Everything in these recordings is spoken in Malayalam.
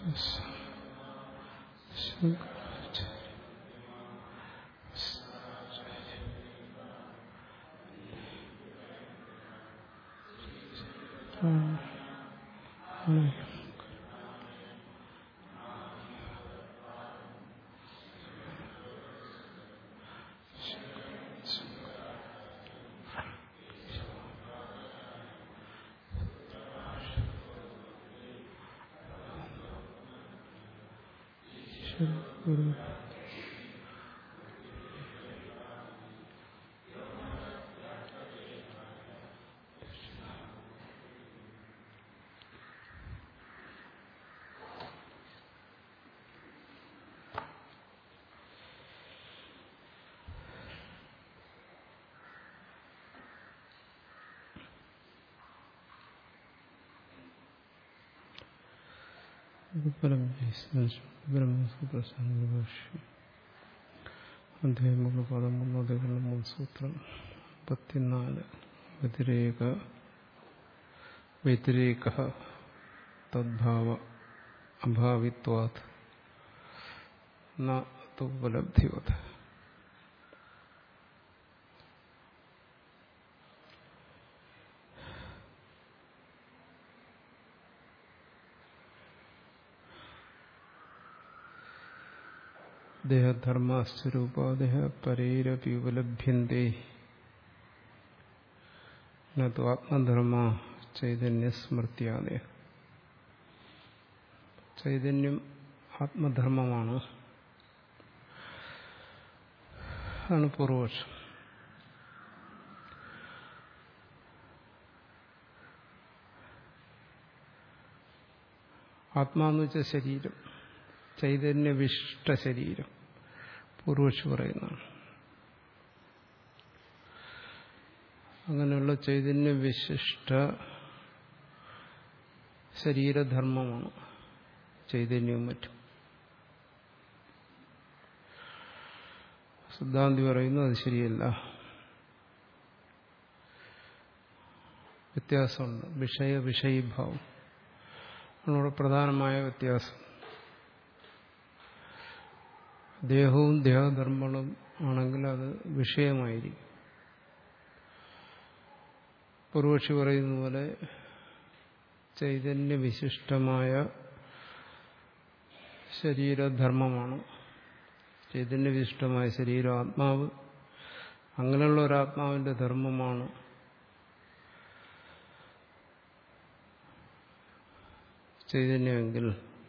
ഗുരു അധ്യായമൂലപാദം മുന്നോട്ടുള്ള മൂന്ന് സൂത്രം മുപ്പത്തിനാല് വ്യതിരേക വ്യതിരേക തദ്ഭാവ അഭാവിത്വാത് ഉപലബ്ധിവത് ദേഹധർമ്മസ്വരൂപാദേഹ പരൈരപി ഉപലഭ്യന്തേ നു ആത്മധർമ്മ ചൈതന്യസ്മൃത്യാദേഹ ചൈതന്യം ആത്മധർമ്മമാണ് ആണ് പൂർവപക്ഷം ആത്മാന്ന് വെച്ച ശരീരം ചൈതന്യവിശിഷ്ട ശരീരം പൂർവക്ഷി പറയുന്നതാണ് അങ്ങനെയുള്ള ചൈതന്യവിശിഷ്ട ശരീരധർമ്മമാണ് ചൈതന്യവും മറ്റും സിദ്ധാന്തി പറയുന്നു അത് ശരിയല്ല വ്യത്യാസമുണ്ട് വിഷയ വിഷയീഭാവം അതിനോട് പ്രധാനമായ വ്യത്യാസം ദേഹവും ദേഹധർമ്മങ്ങളും ആണെങ്കിൽ അത് വിഷയമായിരിക്കും പൂർവക്ഷി പറയുന്ന പോലെ ചൈതന്യവിശിഷ്ടമായ ശരീരധർമ്മമാണ് ചൈതന്യവിശിഷ്ടമായ ശരീരം ആത്മാവ് അങ്ങനെയുള്ള ഒരാത്മാവിന്റെ ധർമ്മമാണ് ചൈതന്യമെങ്കിൽ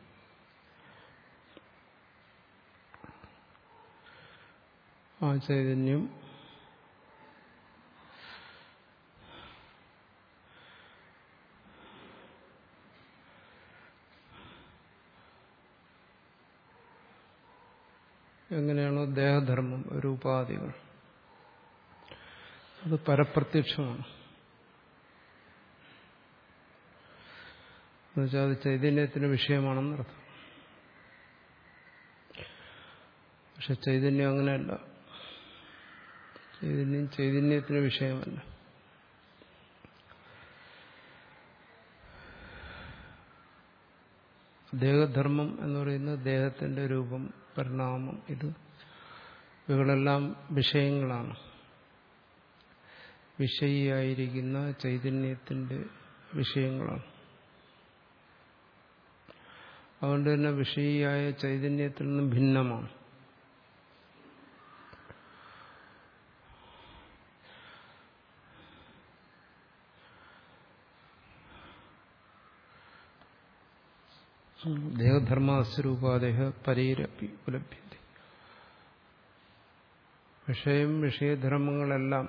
ആ ചൈതന്യം എങ്ങനെയാണോ ദേഹധർമ്മം രൂപാദികൾ അത് പരപ്രത്യക്ഷമാണ് എന്നുവെച്ചാൽ അത് ചൈതന്യത്തിന് വിഷയമാണെന്നർത്ഥം പക്ഷെ ചൈതന്യം അങ്ങനെയല്ല ചൈതന്യം ചൈതന്യത്തിന് വിഷയമല്ല ദേഹധർമ്മം എന്ന് പറയുന്നത് ദേഹത്തിന്റെ രൂപം പരിണാമം ഇത് ഇവകളെല്ലാം വിഷയങ്ങളാണ് വിഷയിയായിരിക്കുന്ന ചൈതന്യത്തിന്റെ വിഷയങ്ങളാണ് അതുകൊണ്ട് തന്നെ വിഷയിയായ ചൈതന്യത്തിൽ നിന്നും ഭിന്നമാണ് ദേഹധർമാസ്വരൂപാദേഹ പരൈരപ്പി ഉപലഭ്യത വിഷയം വിഷയധർമ്മങ്ങളെല്ലാം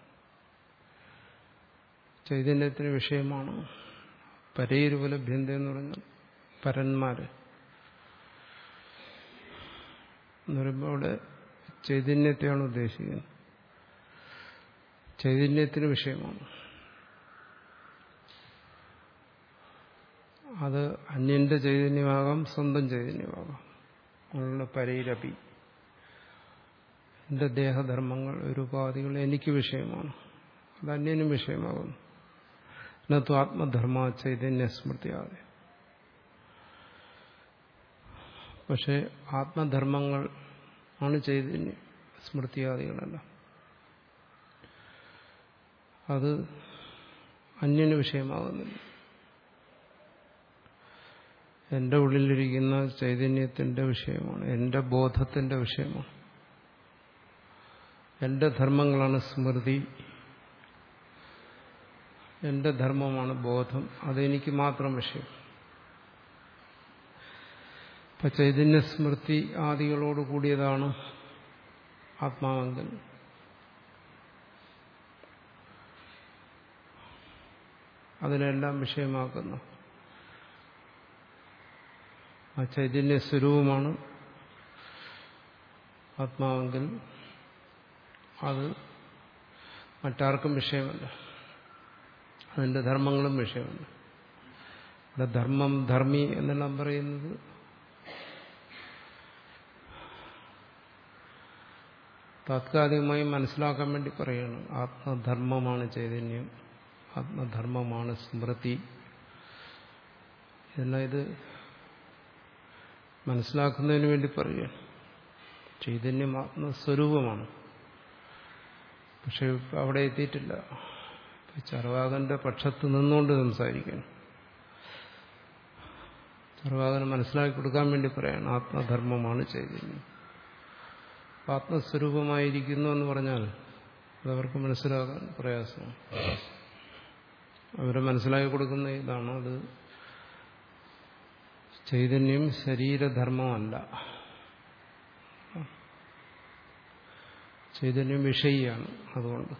ചൈതന്യത്തിന് വിഷയമാണ് പരൈരുപലഭ്യന്ത എന്ന് പറഞ്ഞാൽ പരന്മാര് എന്ന് പറയുമ്പോൾ അവിടെ ചൈതന്യത്തെയാണ് ഉദ്ദേശിക്കുന്നത് ചൈതന്യത്തിന് വിഷയമാണ് അത് അന്യന്റെ ചൈതന്യമാകാം സ്വന്തം ചൈതന്യമാകാം അങ്ങനെയുള്ള പരൈരപി എന്റെ ദേഹധർമ്മങ്ങൾ രൂപാദികൾ എനിക്ക് വിഷയമാണ് അത് അന്യനും വിഷയമാകുന്നു എന്നത്തു ആത്മധർമ്മ ചൈതന്യ സ്മൃതിയാതെ പക്ഷെ ആത്മധർമ്മങ്ങൾ ആണ് ചൈതന്യം സ്മൃതിയാദികളല്ല അത് അന്യന് വിഷയമാകുന്നില്ല എന്റെ ഉള്ളിലിരിക്കുന്ന ചൈതന്യത്തിന്റെ വിഷയമാണ് എന്റെ ബോധത്തിന്റെ വിഷയമാണ് എന്റെ ധർമ്മങ്ങളാണ് സ്മൃതി എന്റെ ധർമ്മമാണ് ബോധം അതെനിക്ക് മാത്രം വിഷയം ഇപ്പൊ ചൈതന്യ സ്മൃതി ആദികളോട് കൂടിയതാണ് ആത്മാവെങ്കിൽ അതിനെല്ലാം വിഷയമാക്കുന്നു ആ ചൈതന്യ സ്വരൂപമാണ് ആത്മാവെങ്കിൽ അത് മറ്റാർക്കും വിഷയമല്ല അതിന്റെ ധർമ്മങ്ങളും വിഷയമല്ല ഇവിടെ ധർമ്മം ധർമ്മി എന്നെല്ലാം പറയുന്നത് താത്കാലികമായി മനസ്സിലാക്കാൻ വേണ്ടി പറയുകയാണ് ആത്മധർമ്മമാണ് ചൈതന്യം ആത്മധർമ്മമാണ് സ്മൃതി ഇതെല്ലാം ഇത് മനസ്സിലാക്കുന്നതിന് വേണ്ടി പറയുകയാണ് ചൈതന്യം ആത്മസ്വരൂപമാണ് പക്ഷെ അവിടെ എത്തിയിട്ടില്ല ചർവാകന്റെ പക്ഷത്ത് നിന്നുകൊണ്ട് സംസാരിക്കണം ചർവാകന് മനസ്സിലാക്കി കൊടുക്കാൻ വേണ്ടി പറയാണ് ആത്മധർമ്മമാണ് ചൈതന്യം ആത്മസ്വരൂപമായിരിക്കുന്നു എന്ന് പറഞ്ഞാൽ അതവർക്ക് മനസ്സിലാക്കാൻ പ്രയാസമാണ് അവരെ മനസ്സിലാക്കി കൊടുക്കുന്ന ഇതാണ് അത് ചൈതന്യം ശരീരധർമ്മമല്ല ചൈതന്യം വിഷയിയാണ് അതുകൊണ്ട്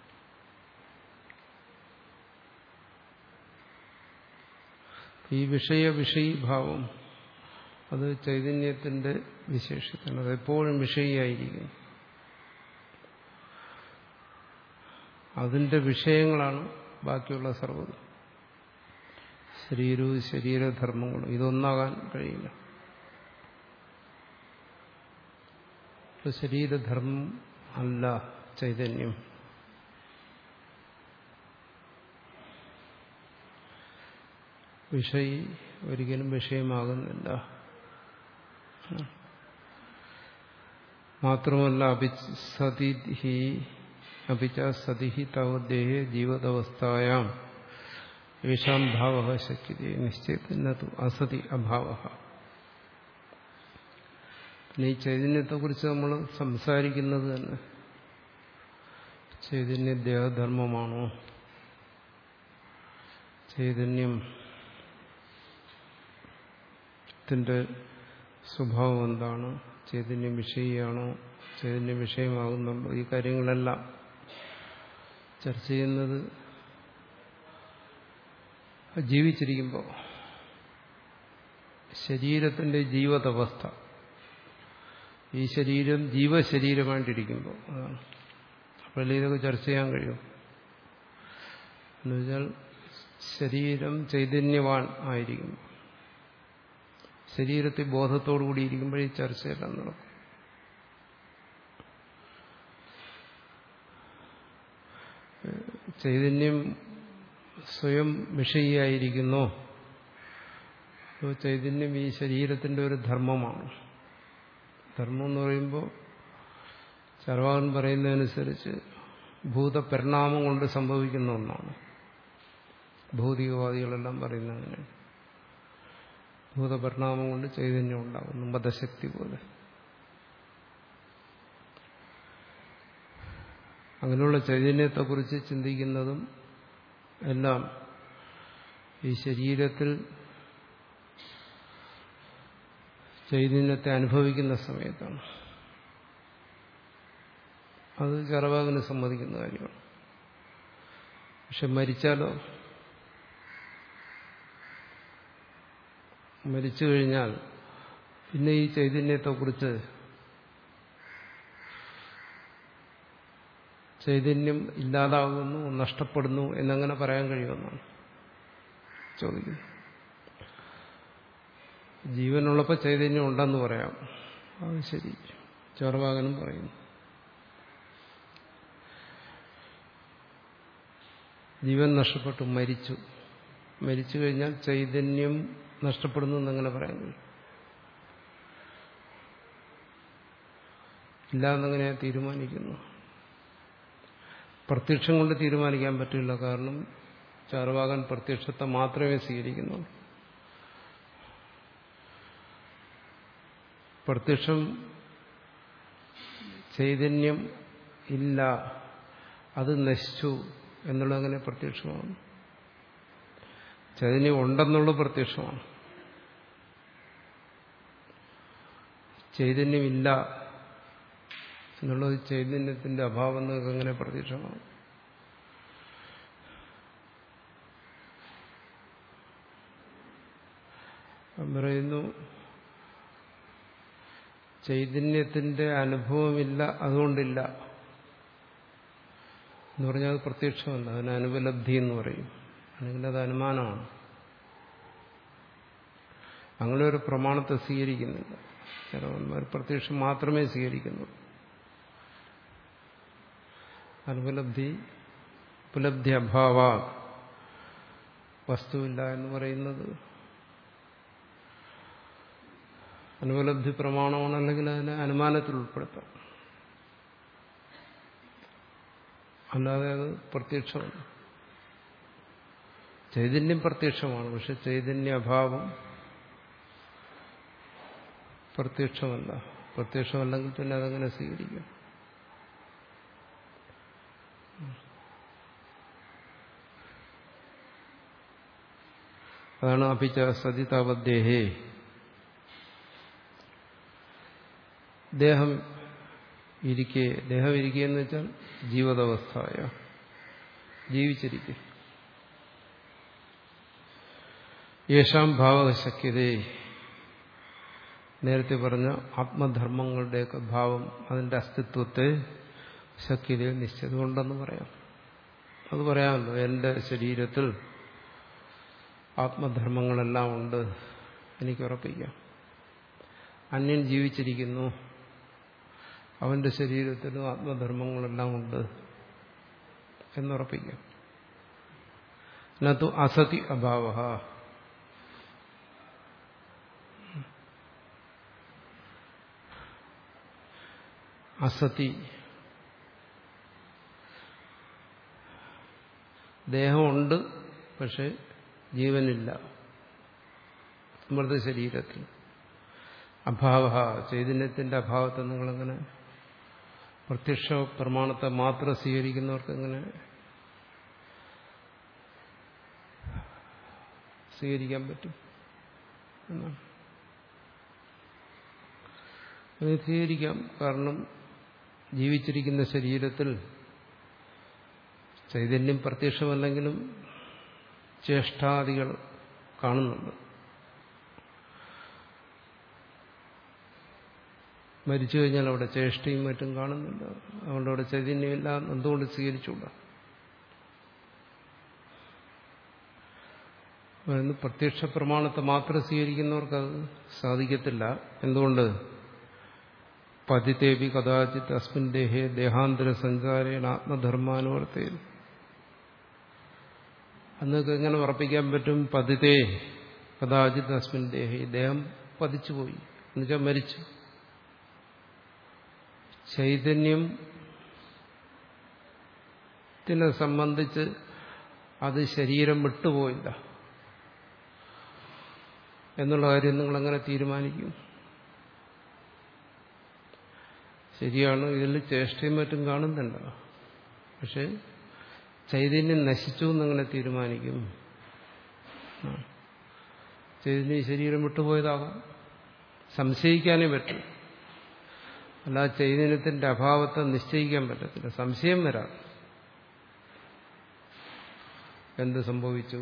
ഈ വിഷയ വിഷയീഭാവം അത് ചൈതന്യത്തിന്റെ വിശേഷത്തിന് അത് എപ്പോഴും വിഷയിയായിരിക്കും അതിന്റെ വിഷയങ്ങളാണ് ബാക്കിയുള്ള സർവ്വതും ശരീരവും ശരീരധർമ്മങ്ങളും ഇതൊന്നാകാൻ കഴിയില്ല ശരീരധർമ്മം അല്ല ചൈതന്യം വിഷയി ഒരിക്കലും വിഷയമാകുന്നില്ല മാത്രമല്ല അഭിസതി അഭിച്ച സതി തവദ്ദേഹ ജീവതവസ്ഥായാം യേശാം ഭാവ ശക്യത നിശ്ചയത്തിനു അസതി അഭാവ പിന്നെ ഈ ചൈതന്യത്തെക്കുറിച്ച് നമ്മൾ സംസാരിക്കുന്നത് തന്നെ ചൈതന്യ ദേഹധർമ്മമാണോ ചൈതന്യം ത്തിന്റെ സ്വഭാവം എന്താണ് ചൈതന്യം വിഷയിയാണോ ചൈതന്യ വിഷയമാകുന്നുണ്ടോ ഈ കാര്യങ്ങളെല്ലാം ചർച്ച ചെയ്യുന്നത് ജീവിച്ചിരിക്കുമ്പോൾ ശരീരത്തിന്റെ ജീവതവസ്ഥ ഈ ശരീരം ജീവശരീരമായിട്ടിരിക്കുമ്പോൾ അതാണ് അപ്പോൾ ഇതൊക്കെ ചർച്ച ചെയ്യാൻ കഴിയും എന്നുവെച്ചാൽ ശരീരം ചൈതന്യവാൻ ആയിരിക്കും ശരീരത്തിൽ ബോധത്തോടു കൂടിയിരിക്കുമ്പോൾ ഈ ചർച്ചയെല്ലാം നടക്കും ചൈതന്യം സ്വയം വിഷയിയായിരിക്കുന്നു അപ്പോൾ ചൈതന്യം ഈ ശരീരത്തിന്റെ ഒരു ധർമ്മമാണ് ധർമ്മം എന്ന് പറയുമ്പോൾ ചർവാകൻ പറയുന്നതനുസരിച്ച് ഭൂതപരിണാമം കൊണ്ട് സംഭവിക്കുന്ന ഒന്നാണ് ഭൗതികവാദികളെല്ലാം പറയുന്ന അങ്ങനെയാണ് ഭൂതപരിണാമം കൊണ്ട് ചൈതന്യം ഉണ്ടാകുന്നു മതശക്തി പോലെ അങ്ങനെയുള്ള ചൈതന്യത്തെക്കുറിച്ച് ചിന്തിക്കുന്നതും എല്ലാം ഈ ശരീരത്തിൽ ചൈതന്യത്തെ അനുഭവിക്കുന്ന സമയത്താണ് അത് ചറവാകിന് സമ്മതിക്കുന്ന കാര്യമാണ് പക്ഷെ മരിച്ചാലോ മരിച്ചു കഴിഞ്ഞാൽ പിന്നെ ഈ ചൈതന്യത്തെക്കുറിച്ച് ചൈതന്യം ഇല്ലാതാകുന്നു നഷ്ടപ്പെടുന്നു എന്നങ്ങനെ പറയാൻ കഴിയുമെന്നാണ് ചോദിക്കുന്നത് ജീവനുള്ളപ്പോൾ ചൈതന്യം ഉണ്ടെന്ന് പറയാം അത് ശരി ചോർവാകനും പറയുന്നു ജീവൻ നഷ്ടപ്പെട്ടു മരിച്ചു മരിച്ചു കഴിഞ്ഞാൽ ചൈതന്യം നഷ്ടപ്പെടുന്നു എന്നങ്ങനെ പറയാൻ കഴിയും ഇല്ല എന്നെങ്ങനെയാ തീരുമാനിക്കുന്നു പ്രത്യക്ഷം കൊണ്ട് തീരുമാനിക്കാൻ പറ്റില്ല കാരണം ചാർവാകൻ പ്രത്യക്ഷത്തെ മാത്രമേ സ്വീകരിക്കുന്നുള്ളൂ പ്രത്യക്ഷം ചൈതന്യം ഇല്ല അത് നശിച്ചു എന്നുള്ളത് അങ്ങനെ പ്രത്യക്ഷമാണ് ചൈതന്യം ഉണ്ടെന്നുള്ള പ്രത്യക്ഷമാണ് ചൈതന്യമില്ല എന്നുള്ളത് ചൈതന്യത്തിന്റെ അഭാവം എന്നൊക്കെ എങ്ങനെ പ്രത്യക്ഷമാണ് പറയുന്നു ചൈതന്യത്തിന്റെ അനുഭവമില്ല അതുകൊണ്ടില്ല എന്ന് പറഞ്ഞാൽ അത് പ്രത്യക്ഷമല്ല അതിന് അനുപലബ്ധി എന്ന് പറയും അല്ലെങ്കിൽ അത് അനുമാനമാണ് അങ്ങനെ ഒരു പ്രമാണത്തെ സ്വീകരിക്കുന്നില്ല ചിലവന്മാർ പ്രത്യക്ഷം മാത്രമേ സ്വീകരിക്കുന്നുള്ളൂ അനുപലബ്ധി ഉപലബ്ധി അഭാവ വസ്തുവില്ല എന്ന് പറയുന്നത് അനുപലബ്ധി പ്രമാണമാണ് അല്ലെങ്കിൽ അതിനെ അനുമാനത്തിൽ ഉൾപ്പെടുത്താം അല്ലാതെ അത് പ്രത്യക്ഷമല്ല ചൈതന്യം പ്രത്യക്ഷമാണ് പക്ഷെ ചൈതന്യ അഭാവം പ്രത്യക്ഷമല്ല പ്രത്യക്ഷമല്ലെങ്കിൽ പിന്നെ അതെങ്ങനെ സ്വീകരിക്കും അതാണ് അപിച്ച സതിതാവദ്ദേഹേ ദേഹം ഇരിക്കെ ദേഹം ഇരിക്കുക എന്ന് വെച്ചാൽ ജീവതാവസ്ഥയ ജീവിച്ചിരിക്കെ യേശാം ഭാവശക്യതേ നേരത്തെ പറഞ്ഞ ആത്മധർമ്മങ്ങളുടെയൊക്കെ ഭാവം അതിന്റെ അസ്തിത്വത്തെ ശക്യതയിൽ നിശ്ചിതമുണ്ടെന്ന് പറയാം അത് പറയാമല്ലോ എന്റെ ശരീരത്തിൽ ആത്മധർമ്മങ്ങളെല്ലാം ഉണ്ട് എനിക്ക് ഉറപ്പിക്കാം അന്യൻ ജീവിച്ചിരിക്കുന്നു അവന്റെ ശരീരത്തിലും ആത്മധർമ്മങ്ങളെല്ലാം ഉണ്ട് എന്നുറപ്പിക്കാം നു അസതി അഭാവ അസതി ദേഹമുണ്ട് പക്ഷെ ജീവനില്ല മൃത ശരീരത്തിൽ അഭാവ ചൈതന്യത്തിന്റെ അഭാവത്തെ നിങ്ങളെങ്ങനെ പ്രത്യക്ഷ പ്രമാണത്തെ മാത്രം സ്വീകരിക്കുന്നവർക്ക് എങ്ങനെ സ്വീകരിക്കാൻ പറ്റും എന്നാണ് അത് സ്വീകരിക്കാം കാരണം ജീവിച്ചിരിക്കുന്ന ശരീരത്തിൽ ചൈതന്യം പ്രത്യക്ഷമല്ലെങ്കിലും ചേഷ്ടാദികൾ കാണുന്നുണ്ട് മരിച്ചു കഴിഞ്ഞാൽ അവിടെ ചേഷ്ടയും മറ്റും കാണുന്നില്ല അതുകൊണ്ട് അവിടെ ചൈതന്യമില്ല എന്തുകൊണ്ട് സ്വീകരിച്ചുകൂടാ പറയുന്നു പ്രത്യക്ഷ പ്രമാണത്തെ മാത്രം സ്വീകരിക്കുന്നവർക്ക് അത് സാധിക്കത്തില്ല എന്തുകൊണ്ട് പതിതേവി കഥാചിത് അസ്മിൻ ദേഹേ ദേഹാന്തര സഞ്ചാരേണ ആത്മധർമാനുവർത്തേൻ അന്നൊക്കെ എങ്ങനെ ഉറപ്പിക്കാൻ പറ്റും പതിതേ കഥാചിത് അസ്മിൻ ദേഹേ ദേഹം പതിച്ചുപോയി എന്നുവെച്ചാൽ മരിച്ചു ചൈതന്യം ത്തിനെ സംബന്ധിച്ച് അത് ശരീരം വിട്ടുപോയില്ല എന്നുള്ള കാര്യം നിങ്ങൾ എങ്ങനെ തീരുമാനിക്കും ശരിയാണ് ഇതിൽ ചേഷ്ടയും മറ്റും കാണുന്നുണ്ട് പക്ഷെ ചൈതന്യം നശിച്ചു എന്നങ്ങനെ തീരുമാനിക്കും ചൈതന്യം ശരീരം വിട്ടുപോയതാകാം സംശയിക്കാനേ പറ്റും അല്ല ചൈതന്യത്തിന്റെ അഭാവത്തെ നിശ്ചയിക്കാൻ പറ്റത്തില്ല സംശയം വരാം എന്ത് സംഭവിച്ചു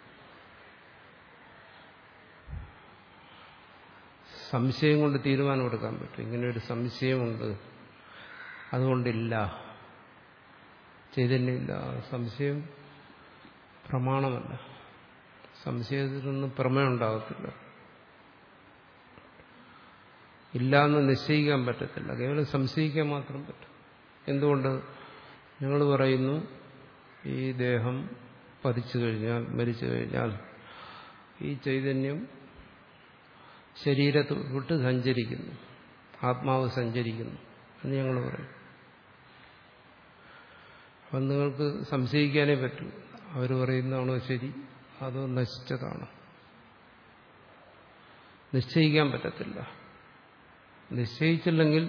സംശയം കൊണ്ട് തീരുമാനമെടുക്കാൻ പറ്റും ഇങ്ങനെ ഒരു സംശയമുണ്ട് അതുകൊണ്ടില്ല ചൈതന്യമില്ല സംശയം പ്രമാണമല്ല സംശയത്തിനൊന്നും പ്രമേയം ഉണ്ടാകത്തില്ല ഇല്ല എന്ന് നിശ്ചയിക്കാൻ പറ്റത്തില്ല കേവലം സംശയിക്കാൻ മാത്രം പറ്റും എന്തുകൊണ്ട് ഞങ്ങൾ പറയുന്നു ഈ ദേഹം പതിച്ചു കഴിഞ്ഞാൽ മരിച്ചു കഴിഞ്ഞാൽ ഈ ചൈതന്യം ശരീരത്തെ വിട്ട് സഞ്ചരിക്കുന്നു ആത്മാവ് സഞ്ചരിക്കുന്നു എന്ന് ഞങ്ങൾ പറയും അപ്പം നിങ്ങൾക്ക് സംശയിക്കാനേ പറ്റൂ അവർ പറയുന്നതാണോ ശരി അതോ നശിച്ചതാണോ നിശ്ചയിക്കാൻ പറ്റത്തില്ല നിശ്ചയിച്ചില്ലെങ്കിൽ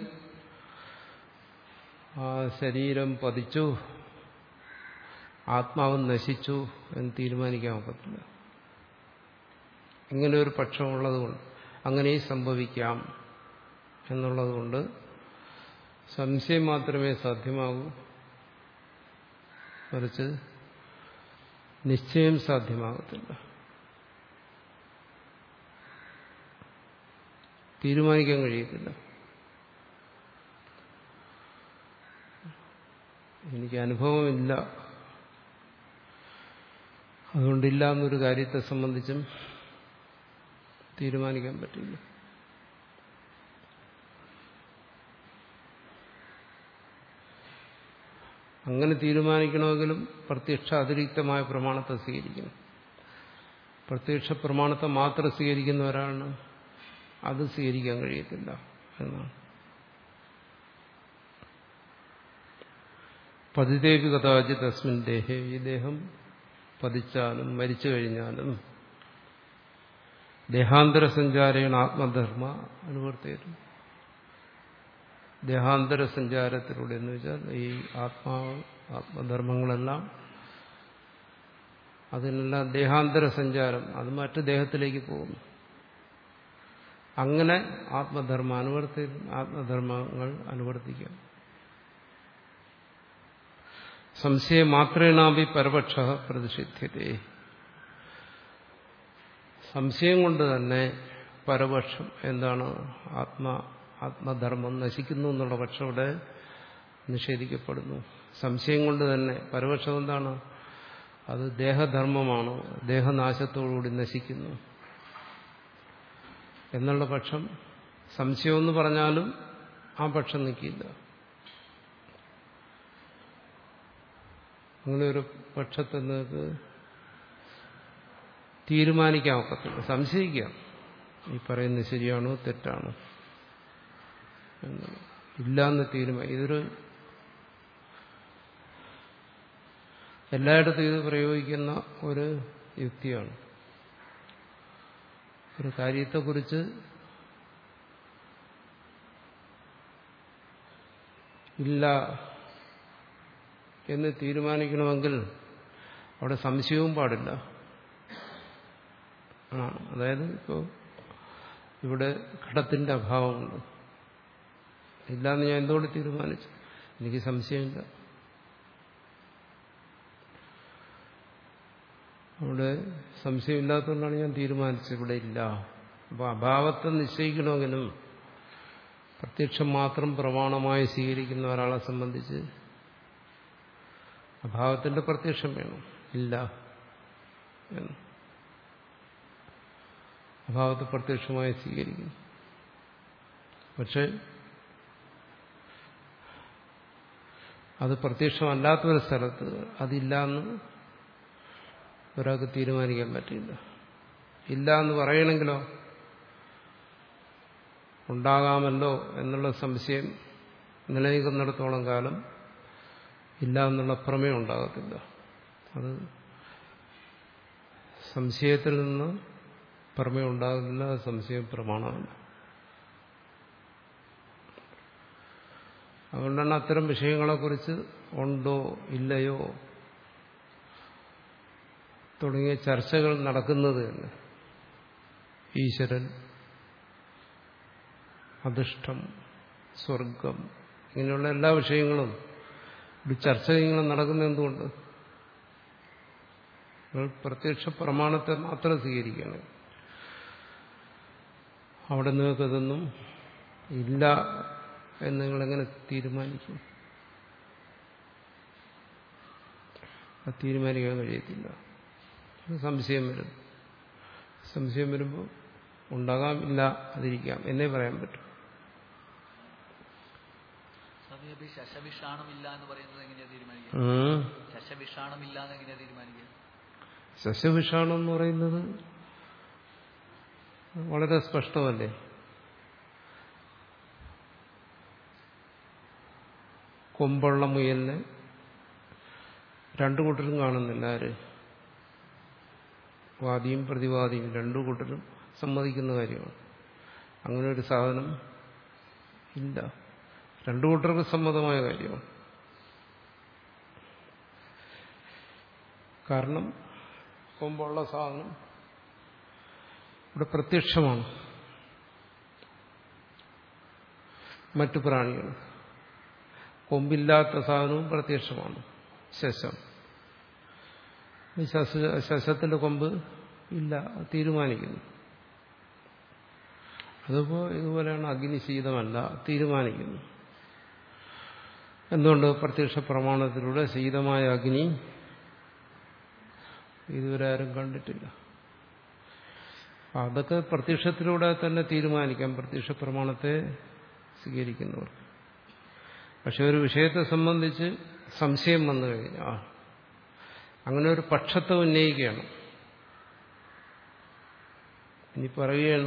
ആ ശരീരം പതിച്ചു ആത്മാവ് നശിച്ചു എന്ന് തീരുമാനിക്കാൻ ഒക്കത്തില്ല ഇങ്ങനെ ഒരു പക്ഷമുള്ളതുകൊണ്ട് അങ്ങനെയും സംഭവിക്കാം എന്നുള്ളതുകൊണ്ട് സംശയം മാത്രമേ സാധ്യമാകൂ മറിച്ച് നിശ്ചയം സാധ്യമാകത്തില്ല തീരുമാനിക്കാൻ കഴിയത്തില്ല എനിക്ക് അനുഭവമില്ല അതുകൊണ്ടില്ല എന്നൊരു കാര്യത്തെ സംബന്ധിച്ചും തീരുമാനിക്കാൻ പറ്റില്ല അങ്ങനെ തീരുമാനിക്കണമെങ്കിലും പ്രത്യക്ഷ അതിരിക്തമായ പ്രമാണത്തെ സ്വീകരിക്കണം പ്രത്യക്ഷ പ്രമാണത്തെ മാത്രം സ്വീകരിക്കുന്ന ഒരാളിന് അത് സ്വീകരിക്കാൻ കഴിയത്തില്ല എന്നാണ് പതിദേവി കഥാചിത് അസ്മിൻ ദേഹേ ഈ ദേഹം പതിച്ചാലും മരിച്ചു കഴിഞ്ഞാലും ദേഹാന്തര സഞ്ചാരേണ ആത്മധർമ്മ അനുവർത്തിയിരുന്നു ദേഹാന്തര സഞ്ചാരത്തിലൂടെ എന്ന് വെച്ചാൽ ഈ ആത്മാവ് ആത്മധർമ്മങ്ങളെല്ലാം അതിനെല്ലാം ദേഹാന്തര സഞ്ചാരം അത് മറ്റു ദേഹത്തിലേക്ക് പോകുന്നു അങ്ങനെ ആത്മധർമ്മ അനുവർത്തി ആത്മധർമ്മങ്ങൾ അനുവർത്തിക്കാം സംശയം മാത്രേണാപി പരപക്ഷ പ്രതിഷിധ്യത്തെ സംശയം കൊണ്ട് തന്നെ പരപക്ഷം എന്താണ് ആത്മ ആത്മധർമ്മം നശിക്കുന്നു എന്നുള്ള പക്ഷം ഇവിടെ നിഷേധിക്കപ്പെടുന്നു സംശയം കൊണ്ട് തന്നെ പരപക്ഷം എന്താണ് അത് ദേഹധർമ്മമാണ് ദേഹനാശത്തോടുകൂടി നശിക്കുന്നു എന്നുള്ള പക്ഷം സംശയമെന്ന് പറഞ്ഞാലും ആ പക്ഷം നിൽക്കില്ല അങ്ങനെ ഒരു പക്ഷത്തെ നിങ്ങൾക്ക് തീരുമാനിക്കാൻ ഒക്കത്തില്ല സംശയിക്കാം ഈ പറയുന്നത് ശരിയാണോ തെറ്റാണോ ഇല്ല എന്ന് തീരുമാനം ഇതൊരു എല്ലായിടത്തും ഇത് പ്രയോഗിക്കുന്ന ഒരു യുക്തിയാണ് ഒരു കാര്യത്തെക്കുറിച്ച് ഇല്ല എന്ന് തീരുമാനിക്കണമെങ്കിൽ അവിടെ സംശയവും പാടില്ല ആ അതായത് ഇപ്പോൾ ഇവിടെ ഘടത്തിന്റെ അഭാവമുണ്ട് ഇല്ലാന്ന് ഞാൻ എന്തുകൊണ്ട് തീരുമാനിച്ചു എനിക്ക് സംശയമില്ല അവിടെ സംശയമില്ലാത്തതുകൊണ്ടാണ് ഞാൻ തീരുമാനിച്ചത് ഇവിടെ ഇല്ല അപ്പോൾ അഭാവത്തെ നിശ്ചയിക്കണമെങ്കിലും പ്രത്യക്ഷം മാത്രം പ്രമാണമായി സ്വീകരിക്കുന്ന ഒരാളെ സംബന്ധിച്ച് അഭാവത്തിന്റെ പ്രത്യക്ഷം വേണം ഇല്ല എന്ന് അഭാവത്തെ പ്രത്യക്ഷമായി സ്വീകരിക്കുന്നു പക്ഷെ അത് പ്രത്യക്ഷമല്ലാത്തൊരു സ്ഥലത്ത് അതില്ല എന്ന് ഒരാൾക്ക് തീരുമാനിക്കാൻ പറ്റില്ല ഇല്ല എന്ന് പറയണമെങ്കിലോ ഉണ്ടാകാമല്ലോ എന്നുള്ള സംശയം നിലനിൽക്കുന്നിടത്തോളം കാലം ഇല്ല എന്നുള്ള പ്രമേയം ഉണ്ടാകത്തില്ല അത് സംശയത്തിൽ നിന്ന് പ്രമേയം ഉണ്ടാകുന്നില്ല സംശയം പ്രമാണമല്ല അതുകൊണ്ടാണ് അത്തരം വിഷയങ്ങളെക്കുറിച്ച് ഉണ്ടോ ഇല്ലയോ തുടങ്ങിയ ചർച്ചകൾ നടക്കുന്നത് തന്നെ ഈശ്വരൻ അധിഷ്ഠം സ്വർഗം ഇങ്ങനെയുള്ള എല്ലാ വിഷയങ്ങളും ഒരു ചർച്ച ഇങ്ങനെ നടക്കുന്ന എന്തുകൊണ്ട് നിങ്ങൾ പ്രത്യക്ഷ പ്രമാണത്തെ മാത്രം സ്വീകരിക്കണം അവിടെ നിങ്ങൾക്കതൊന്നും ഇല്ല എന്ന് നിങ്ങളെങ്ങനെ തീരുമാനിക്കും അത് തീരുമാനിക്കാൻ കഴിയത്തില്ല സംശയം വരും സംശയം വരുമ്പോൾ ഉണ്ടാകാം ഇല്ല അതിരിക്കാം എന്നേ പറയാൻ പറ്റും സ്വാമി അപ്പൊ ഈ ശശവിഷാണമില്ല എന്ന് പറയുന്നത് എങ്ങനെയാ തീരുമാനിക്കുക ഉം. ശശവിഷാണമില്ല എന്ന് എങ്ങനെയാ തീരുമാനിക്കുക സസ്യവിഷാണം എന്ന് പറയുന്നത് വളരെ സ്പഷ്ടമല്ലേ കൊമ്പുള്ള മുയലിനെ രണ്ടു കൂട്ടരും കാണുന്നില്ല ആര് വാദിയും പ്രതിവാദിയും രണ്ടു കൂട്ടരും സമ്മതിക്കുന്ന കാര്യമാണ് അങ്ങനെ ഒരു സാധനം ഇല്ല രണ്ടു കൂട്ടർക്ക് സമ്മതമായ കാര്യമാണ് കാരണം കൊമ്പുള്ള സാധനം ഇവിടെ പ്രത്യക്ഷമാണ് മറ്റു പ്രാണികൾ കൊമ്പില്ലാത്ത സാധനവും പ്രത്യക്ഷമാണ് ശശം ഈ ശശ ശശത്തിന്റെ കൊമ്പ് ഇല്ല അത് തീരുമാനിക്കുന്നു അതിപ്പോ ഇതുപോലെയാണ് അഗ്നി ശീതമല്ല തീരുമാനിക്കുന്നു എന്തുകൊണ്ട് പ്രത്യക്ഷ പ്രമാണത്തിലൂടെ ശീതമായ അഗ്നി ഇതുവരെ ആരും കണ്ടിട്ടില്ല അതൊക്കെ പ്രത്യക്ഷത്തിലൂടെ തന്നെ തീരുമാനിക്കാം പ്രത്യക്ഷ പ്രമാണത്തെ സ്വീകരിക്കുന്നവർ പക്ഷെ ഒരു വിഷയത്തെ സംബന്ധിച്ച് സംശയം വന്നു കഴിഞ്ഞാൽ അങ്ങനെ ഒരു പക്ഷത്തെ ഉന്നയിക്കുകയാണ് ഇനി പറയുകയാണ്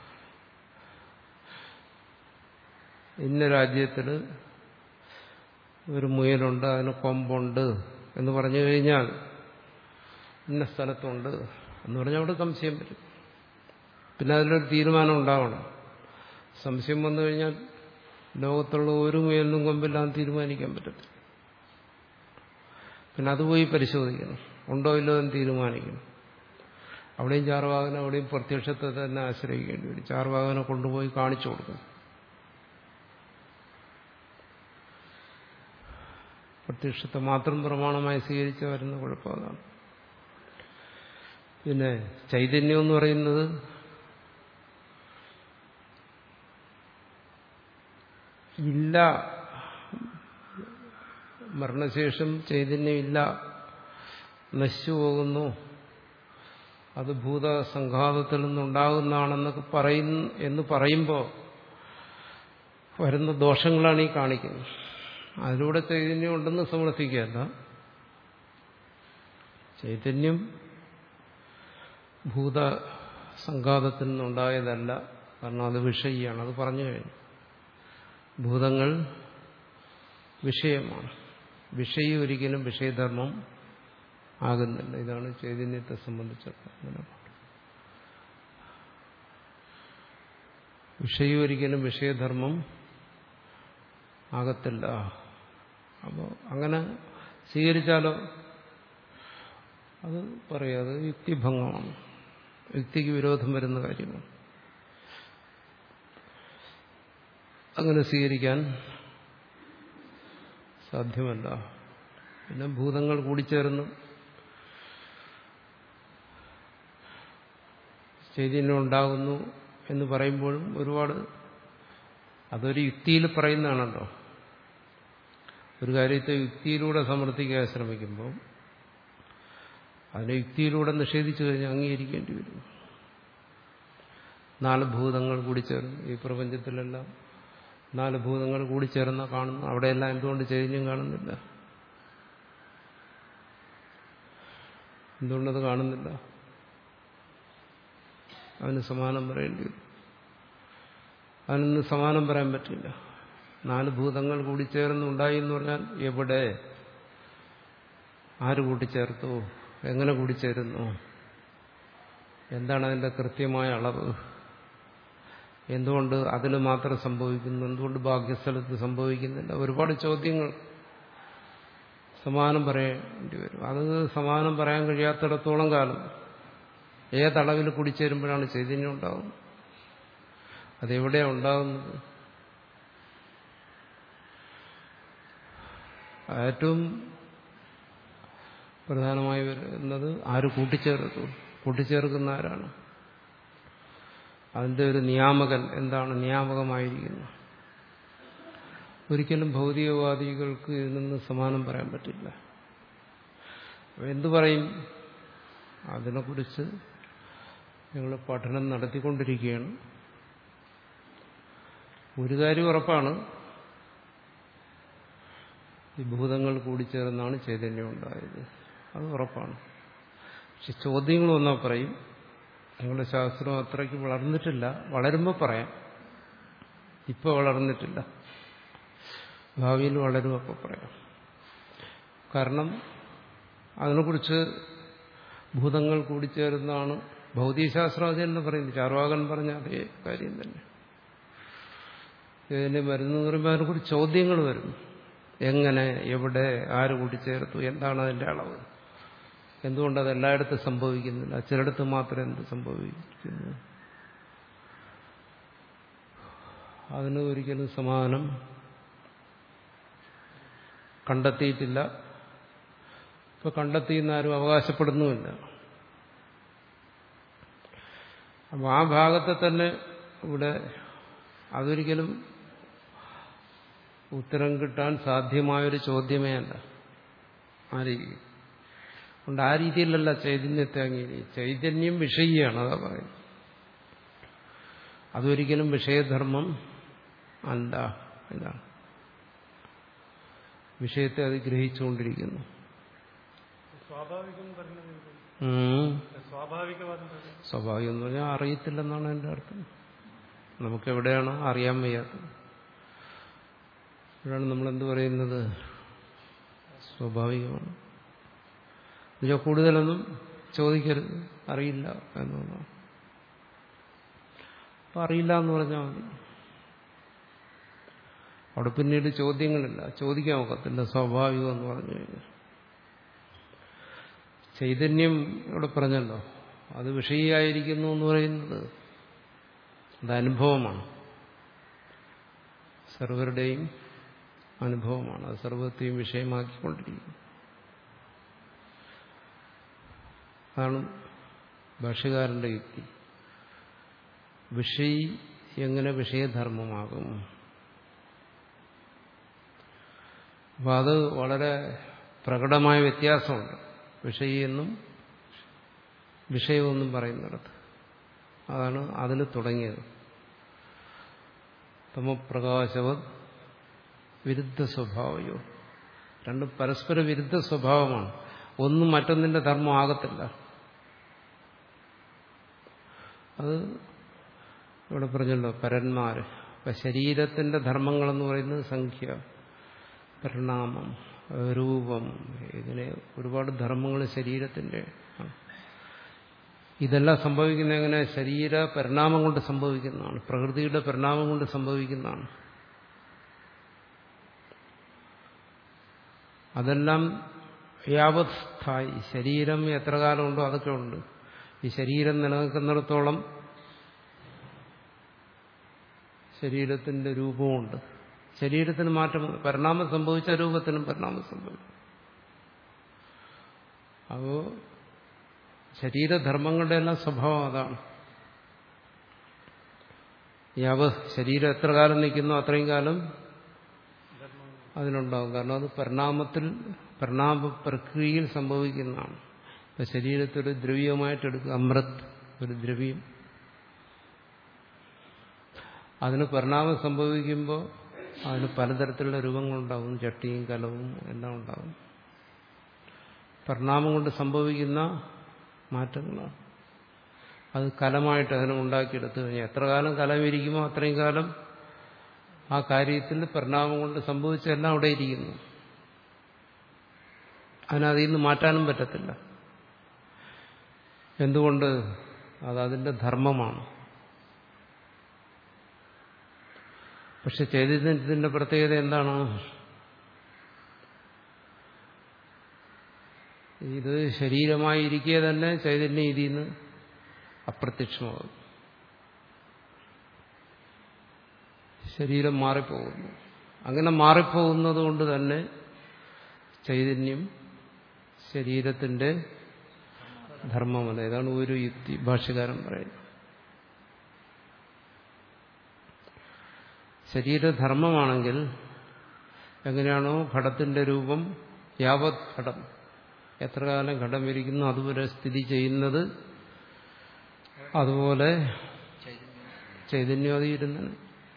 ഇന്ന രാജ്യത്തിൽ ഒരു മുയലുണ്ട് അതിന് കൊമ്പുണ്ട് എന്ന് പറഞ്ഞു കഴിഞ്ഞാൽ ഇന്ന സ്ഥലത്തുണ്ട് എന്ന് പറഞ്ഞാൽ അവിടെ സംശയം വരും പിന്നെ അതിലൊരു തീരുമാനം ഉണ്ടാവണം സംശയം വന്നു കഴിഞ്ഞാൽ ലോകത്തുള്ള ഒരു മുയലിനും കൊമ്പില്ലാന്ന് തീരുമാനിക്കാൻ പറ്റത്തില്ല പിന്നെ അത് പോയി പരിശോധിക്കണം ഉണ്ടോ ഇല്ലോ എന്ന് തീരുമാനിക്കണം അവിടെയും ചാർവാകനെ അവിടെയും പ്രത്യക്ഷത്തെ തന്നെ ആശ്രയിക്കേണ്ടി വരും ചാർവാകനെ കൊണ്ടുപോയി കാണിച്ചു കൊടുക്കണം പ്രത്യക്ഷത്തെ മാത്രം പ്രമാണമായി സ്വീകരിച്ച് വരുന്ന കുഴപ്പം അതാണ് പിന്നെ ചൈതന്യം എന്ന് പറയുന്നത് ഇല്ല മരണശേഷം ചൈതന്യമില്ല നശിച്ചു പോകുന്നു അത് ഭൂതസംഘാതത്തിൽ നിന്നുണ്ടാകുന്നതാണെന്നൊക്കെ പറയുന്നു എന്ന് പറയുമ്പോൾ വരുന്ന ദോഷങ്ങളാണ് ഈ കാണിക്കുന്നത് അതിലൂടെ ചൈതന്യം ഉണ്ടെന്ന് സമർത്ഥിക്കുകയല്ല ചൈതന്യം ഭൂതസംഘാതത്തിൽ നിന്നുണ്ടായതല്ല കാരണം അത് വിഷയിയാണ് അത് പറഞ്ഞു കഴിഞ്ഞു ഭൂതങ്ങൾ വിഷയമാണ് വിഷയി ഒരിക്കലും വിഷയധർമ്മം ആകുന്നില്ല ഇതാണ് ചൈതന്യത്തെ സംബന്ധിച്ചിടത്തോളം വിഷയം ഒരിക്കലും വിഷയധർമ്മം ആകത്തില്ല അപ്പോൾ അങ്ങനെ സ്വീകരിച്ചാലോ അത് പറയാതെ യുക്തിഭംഗമാണ് യുക്തിക്ക് വിരോധം വരുന്ന കാര്യമാണ് അങ്ങനെ സ്വീകരിക്കാൻ സാധ്യമല്ല പിന്നെ ഭൂതങ്ങൾ കൂടിച്ചേർന്ന് ചൈതന്യം ഉണ്ടാകുന്നു എന്ന് പറയുമ്പോഴും ഒരുപാട് അതൊരു യുക്തിയിൽ പറയുന്നതാണല്ലോ ഒരു കാര്യത്തെ യുക്തിയിലൂടെ സമർത്ഥിക്കാൻ ശ്രമിക്കുമ്പോൾ അതിനെ യുക്തിയിലൂടെ നിഷേധിച്ചു കഴിഞ്ഞാൽ അംഗീകരിക്കേണ്ടി വരും നാല് ഭൂതങ്ങൾ കൂടി ചേർന്ന് ഈ പ്രപഞ്ചത്തിലെല്ലാം നാല് ഭൂതങ്ങൾ കൂടി ചേർന്ന കാണുന്നു അവിടെയെല്ലാം എന്തുകൊണ്ട് ചൈതന്യം കാണുന്നില്ല എന്തുകൊണ്ടത് കാണുന്നില്ല അതിന് സമാനം പറയേണ്ടി വരും അതിനൊന്നും സമാനം പറയാൻ പറ്റില്ല നാല് ഭൂതങ്ങൾ കൂടി ചേർന്നുണ്ടായി എന്ന് പറഞ്ഞാൽ എവിടെ ആര് കൂട്ടിച്ചേർത്തു എങ്ങനെ കൂടിച്ചേരുന്നു എന്താണ് അതിന്റെ കൃത്യമായ അളവ് എന്തുകൊണ്ട് അതിൽ മാത്രം സംഭവിക്കുന്നു എന്തുകൊണ്ട് ഭാഗ്യസ്ഥലത്ത് സംഭവിക്കുന്നില്ല ഒരുപാട് ചോദ്യങ്ങൾ സമാനം പറയേണ്ടി വരും അത് സമാനം പറയാൻ കഴിയാത്തിടത്തോളം കാലം ഏതളവിൽ കുടിച്ചേരുമ്പോഴാണ് ചൈതന്യം ഉണ്ടാകുന്നത് അതെവിടെയാണ് ഉണ്ടാകുന്നത് ഏറ്റവും പ്രധാനമായി വരുന്നത് ആര് കൂട്ടിച്ചേർത്തു കൂട്ടിച്ചേർക്കുന്ന ആരാണ് അതിന്റെ ഒരു നിയാമകൻ എന്താണ് നിയാമകമായിരിക്കുന്നത് ഒരിക്കലും ഭൗതികവാദികൾക്ക് ഇതിൽ നിന്ന് സമാനം പറയാൻ പറ്റില്ല എന്തു പറയും അതിനെക്കുറിച്ച് ഞങ്ങൾ പഠനം നടത്തിക്കൊണ്ടിരിക്കുകയാണ് ഒരു കാര്യം ഉറപ്പാണ് ഈ ഭൂതങ്ങൾ കൂടിച്ചേർന്നാണ് ചൈതന്യം ഉണ്ടായത് അത് ഉറപ്പാണ് പക്ഷെ ചോദ്യങ്ങൾ വന്നാൽ പറയും ഞങ്ങളുടെ ശാസ്ത്രം അത്രയ്ക്ക് വളർന്നിട്ടില്ല വളരുമ്പോൾ പറയാം ഇപ്പോൾ വളർന്നിട്ടില്ല ഭാവിയിൽ വളരും അപ്പോൾ പറയാം കാരണം അതിനെക്കുറിച്ച് ഭൂതങ്ങൾ കൂടിച്ചേരുന്നതാണ് ഭൗതികശാസ്ത്രം അത് തന്നെ പറയുന്നത് ചാർവാകൻ പറഞ്ഞ അതേ കാര്യം തന്നെ ഇതിന് വരുന്നെന്ന് പറയുമ്പോൾ അതിനെക്കുറിച്ച് ചോദ്യങ്ങൾ വരും എങ്ങനെ എവിടെ ആര് കൂട്ടിച്ചേർത്തു എന്താണ് അതിന്റെ അളവ് എന്തുകൊണ്ട് അത് എല്ലായിടത്തും സംഭവിക്കുന്നില്ല ചിലയിടത്ത് മാത്രം എന്ത് സംഭവിക്കുന്നു അതിന് ഒരിക്കലും സമാധാനം കണ്ടെത്തിയിട്ടില്ല ഇപ്പൊ കണ്ടെത്തിയെന്ന് ആരും അവകാശപ്പെടുന്നുമില്ല അപ്പൊ ആ ഭാഗത്തെ തന്നെ ഇവിടെ അതൊരിക്കലും ഉത്തരം കിട്ടാൻ സാധ്യമായൊരു ചോദ്യമേ അല്ല ആ രീതി അതുകൊണ്ട് ആ രീതിയിലല്ല ചൈതന്യത്തെ അംഗീകരിക്കും ചൈതന്യം വിഷയിയാണ് അതാ പറയുന്നത് അതൊരിക്കലും വിഷയധർമ്മം അല്ല എന്നാണ് വിഷയത്തെ അത് ഗ്രഹിച്ചുകൊണ്ടിരിക്കുന്നു സ്വാഭാവികം പറഞ്ഞത് എന്ത്? ഉം. സ്വാഭാവികവാദം പറഞ്ഞത് സ്വാഭാവികം എന്ന് പറഞ്ഞാൽ അറിയത്തില്ലെന്നാണ് എൻ്റെ അർത്ഥം നമുക്ക് എവിടെയാണോ അറിയാൻ വയ്യാത്തത് അപ്പോഴാണ് നമ്മൾ എന്ത് പറയുന്നത് സ്വാഭാവികമാണ് എന്നുവെച്ചാൽ കൂടുതലൊന്നും ചോദിക്കരുത് അറിയില്ല എന്നുള്ളതാണ് അപ്പം അറിയില്ല എന്ന് പറഞ്ഞാൽ മതി അവിടെ പിന്നീട് ചോദ്യങ്ങളില്ല ചോദിക്കാൻ ഒക്കത്തില്ല സ്വാഭാവികം എന്ന് പറഞ്ഞു കഴിഞ്ഞാൽ ചൈതന്യം ഇവിടെ പറഞ്ഞല്ലോ അത് വിഷയിയായിരിക്കുന്നു എന്ന് പറയുന്നത് അത് അനുഭവമാണ് സർവരുടെയും അനുഭവമാണ് അത് സർവത്തെയും വിഷയമാക്കിക്കൊണ്ടിരിക്കുന്നു അതാണ് ഭാഷകാരന്റെ യുക്തി വിഷയി എങ്ങനെ വിഷയധർമ്മമാകും അപ്പം അത് വളരെ പ്രകടമായ വ്യത്യാസമുണ്ട് വിഷയെന്നും വിഷയമെന്നും പറയുന്നിടത്ത് അതാണ് അതിൽ തുടങ്ങിയത് തമപ്രകാശവത് വിരുദ്ധ സ്വഭാവയോ രണ്ടും പരസ്പര വിരുദ്ധ സ്വഭാവമാണ് ഒന്നും മറ്റൊന്നിന്റെ ധർമ്മം ആകത്തില്ല അത് ഇവിടെ പറഞ്ഞല്ലോ പരന്മാര് ഇപ്പൊ ശരീരത്തിന്റെ ധർമ്മങ്ങളെന്ന് പറയുന്നത് സംഖ്യ പരിണാമം രൂപം ഇതിനെ ഒരുപാട് ധർമ്മങ്ങൾ ശരീരത്തിന്റെ ആണ്. ഇതെല്ലാം സംഭവിക്കുന്ന എങ്ങനെ ശരീര പരിണാമം കൊണ്ട് സംഭവിക്കുന്നതാണ് പ്രകൃതിയുടെ പരിണാമം കൊണ്ട് സംഭവിക്കുന്നതാണ് അതെല്ലാം യാവത് സ്ഥായി ശരീരം എത്ര കാലമുണ്ടോ അതൊക്കെ ഉണ്ട് ഈ ശരീരം നിലനിൽക്കുന്നിടത്തോളം ശരീരത്തിന്റെ രൂപമുണ്ട് ശരീരത്തിന് മാറ്റം പരിണാമം സംഭവിച്ച രൂപത്തിനും പരിണാമം സംഭവിക്കും അപ്പോ ശരീരധർമ്മങ്ങളുടെ എല്ലാം സ്വഭാവം അതാണ് യാവ ശരീരം എത്ര കാലം നിൽക്കുന്നോ അത്രയും കാലം അതിനുണ്ടാവും കാരണം അത് പരിണാമത്തിൽ പരിണാമ പ്രക്രിയയിൽ സംഭവിക്കുന്നതാണ് ഇപ്പൊ ശരീരത്തൊരു ദ്രവ്യമായിട്ട് എടുക്കുക അമൃത് ഒരു ദ്രവ്യം അതിന് പരിണാമം സംഭവിക്കുമ്പോൾ അതിന് പലതരത്തിലുള്ള രൂപങ്ങളുണ്ടാവും ചട്ടിയും കലവും എല്ലാം ഉണ്ടാവും പരിണാമം കൊണ്ട് സംഭവിക്കുന്ന മാറ്റങ്ങളാണ് അത് കലമായിട്ട് അതിനെ ഉണ്ടാക്കിയെടുത്തു കഴിഞ്ഞാൽ എത്ര കാലം കലം ഇരിക്കുമോ അത്രയും കാലം ആ കാര്യത്തിൽ പരിണാമം കൊണ്ട് സംഭവിച്ചെല്ലാം അവിടെ ഇരിക്കുന്നു അതിനതിൽ നിന്ന് മാറ്റാനും പറ്റത്തില്ല എന്തുകൊണ്ട് അത് അതിന്റെ ധർമ്മമാണ് പക്ഷെ ചൈതന്യത്തിന്റെ പ്രത്യേകത എന്താണ് ഇത് ശരീരമായി ഇരിക്കുക തന്നെ ചൈതന്യം ഇതിൽ നിന്ന് അപ്രത്യക്ഷമാകും ശരീരം മാറിപ്പോകുന്നു അങ്ങനെ മാറിപ്പോകുന്നത് കൊണ്ട് തന്നെ ചൈതന്യം ശരീരത്തിന്റെ ധർമ്മമല്ല ഇതാണ് ഒരു യുക്തി ഭാഷ്യകാരൻ പറയുന്നത് ശരീരധർമ്മമാണെങ്കിൽ എങ്ങനെയാണോ ഘടത്തിന്റെ രൂപം യാവത് ഘടം എത്ര കാലം ഘടം ഇരിക്കുന്നു അതുവരെ സ്ഥിതി ചെയ്യുന്നത് അതുപോലെ ചൈതന്യം ചൈതന്യം അത് ഇരുന്നത്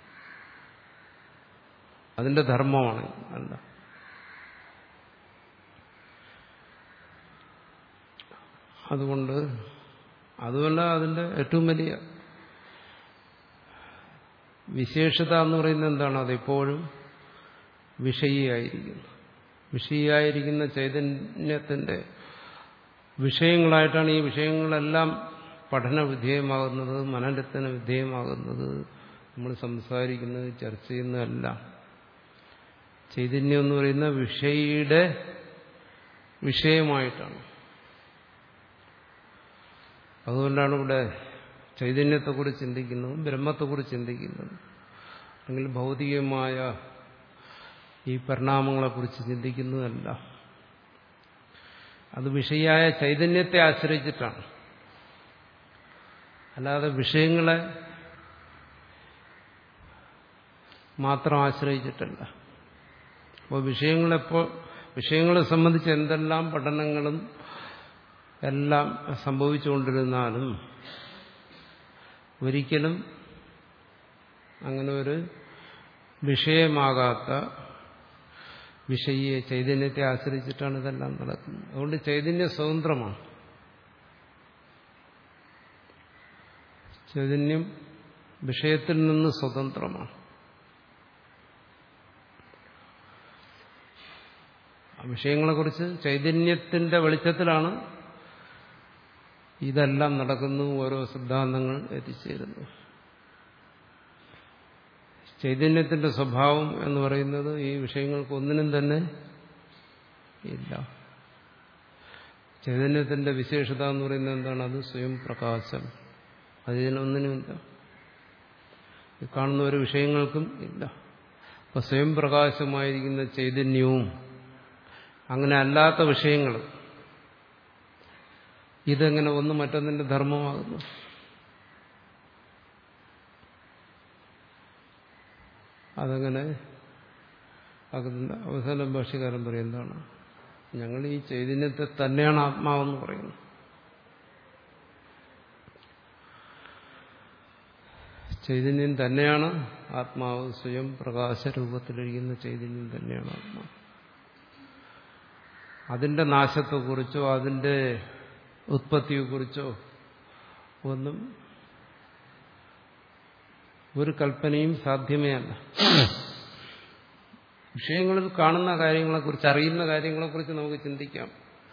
അതിന്റെ ധർമ്മമാണ് അല്ല അതുകൊണ്ട് അതുമല്ല അതിന്റെ ഏറ്റവും വലിയ വിശേഷത എന്ന് പറയുന്നത് എന്താണ് അതെപ്പോഴും വിഷയിയായിരിക്കുന്നു വിഷയിയായിരിക്കുന്ന ചൈതന്യത്തിന്റെ വിഷയങ്ങളായിട്ടാണ് ഈ വിഷയങ്ങളെല്ലാം പഠന വിധേയമാകുന്നത് മനനത്തിന് വിധേയമാകുന്നത് നമ്മൾ സംസാരിക്കുന്നത് ചർച്ച ചെയ്യുന്നതെല്ലാം ചൈതന്യം എന്ന് പറയുന്ന വിഷയിയുടെ വിഷയമായിട്ടാണ് അതുകൊണ്ടാണ് ഇവിടെ ചൈതന്യത്തെക്കുറിച്ച് ചിന്തിക്കുന്നതും ബ്രഹ്മത്തെക്കുറിച്ച് ചിന്തിക്കുന്നതും അല്ലെങ്കിൽ ഭൗതികമായ ഈ പരിണാമങ്ങളെക്കുറിച്ച് ചിന്തിക്കുന്നതല്ല അത് വിഷയായ ചൈതന്യത്തെ ആശ്രയിച്ചിട്ടാണ് അല്ലാതെ വിഷയങ്ങളെ മാത്രം ആശ്രയിച്ചിട്ടല്ല അപ്പോൾ വിഷയങ്ങളെപ്പോൾ വിഷയങ്ങളെ സംബന്ധിച്ച് എന്തെല്ലാം പഠനങ്ങളും എല്ലാം സംഭവിച്ചുകൊണ്ടിരുന്നാലും ഒരിക്കലും അങ്ങനെ ഒരു വിഷയമാകാത്ത വിഷയെ ചൈതന്യത്തെ ആശ്രയിച്ചിട്ടാണ് ഇതെല്ലാം നടക്കുന്നത് അതുകൊണ്ട് ചൈതന്യം സ്വതന്ത്രമാണ് ചൈതന്യം വിഷയത്തിൽ നിന്ന് സ്വതന്ത്രമാണ് ആ വിഷയങ്ങളെക്കുറിച്ച് ചൈതന്യത്തിന്റെ വെളിച്ചത്തിലാണ് ഇതെല്ലാം നടക്കുന്നു ഓരോ സിദ്ധാന്തങ്ങൾ എത്തിച്ചേരുന്നു ചൈതന്യത്തിന്റെ സ്വഭാവം എന്ന് പറയുന്നത് ഈ വിഷയങ്ങൾക്ക് ഒന്നിനും തന്നെ ഇല്ല ചൈതന്യത്തിന്റെ വിശേഷത എന്ന് പറയുന്നത് എന്താണ് അത് സ്വയം പ്രകാശം അതിനൊന്നിനുമില്ല ഈ കാണുന്ന ഒരു വിഷയങ്ങൾക്കും ഇല്ല അപ്പൊ സ്വയം പ്രകാശമായിരിക്കുന്ന ചൈതന്യവും അങ്ങനെ അല്ലാത്ത വിഷയങ്ങൾ ഇതെങ്ങനെ ഒന്ന് മറ്റൊന്നിന്റെ ധർമ്മമാകുന്നു അതങ്ങനെ ആകുന്നില്ല അവസാനം ഭാഷകാരൻ പറയും എന്താണ് ഞങ്ങൾ ഈ ചൈതന്യത്തെ തന്നെയാണ് ആത്മാവെന്ന് പറയുന്നത് ചൈതന്യം തന്നെയാണ് ആത്മാവ് സ്വയം പ്രകാശ രൂപത്തിലിരിക്കുന്ന ചൈതന്യം തന്നെയാണ് ആത്മാവ് അതിന്റെ നാശത്തെക്കുറിച്ചോ അതിന്റെ ഉത്പത്തിയെക്കുറിച്ചോ ഒന്നും ഒരു കൽപ്പനയും സാധ്യമേ അല്ല വിഷയങ്ങളിൽ കാണുന്ന കാര്യങ്ങളെക്കുറിച്ച് അറിയുന്ന കാര്യങ്ങളെക്കുറിച്ച് നമുക്ക് ചിന്തിക്കാം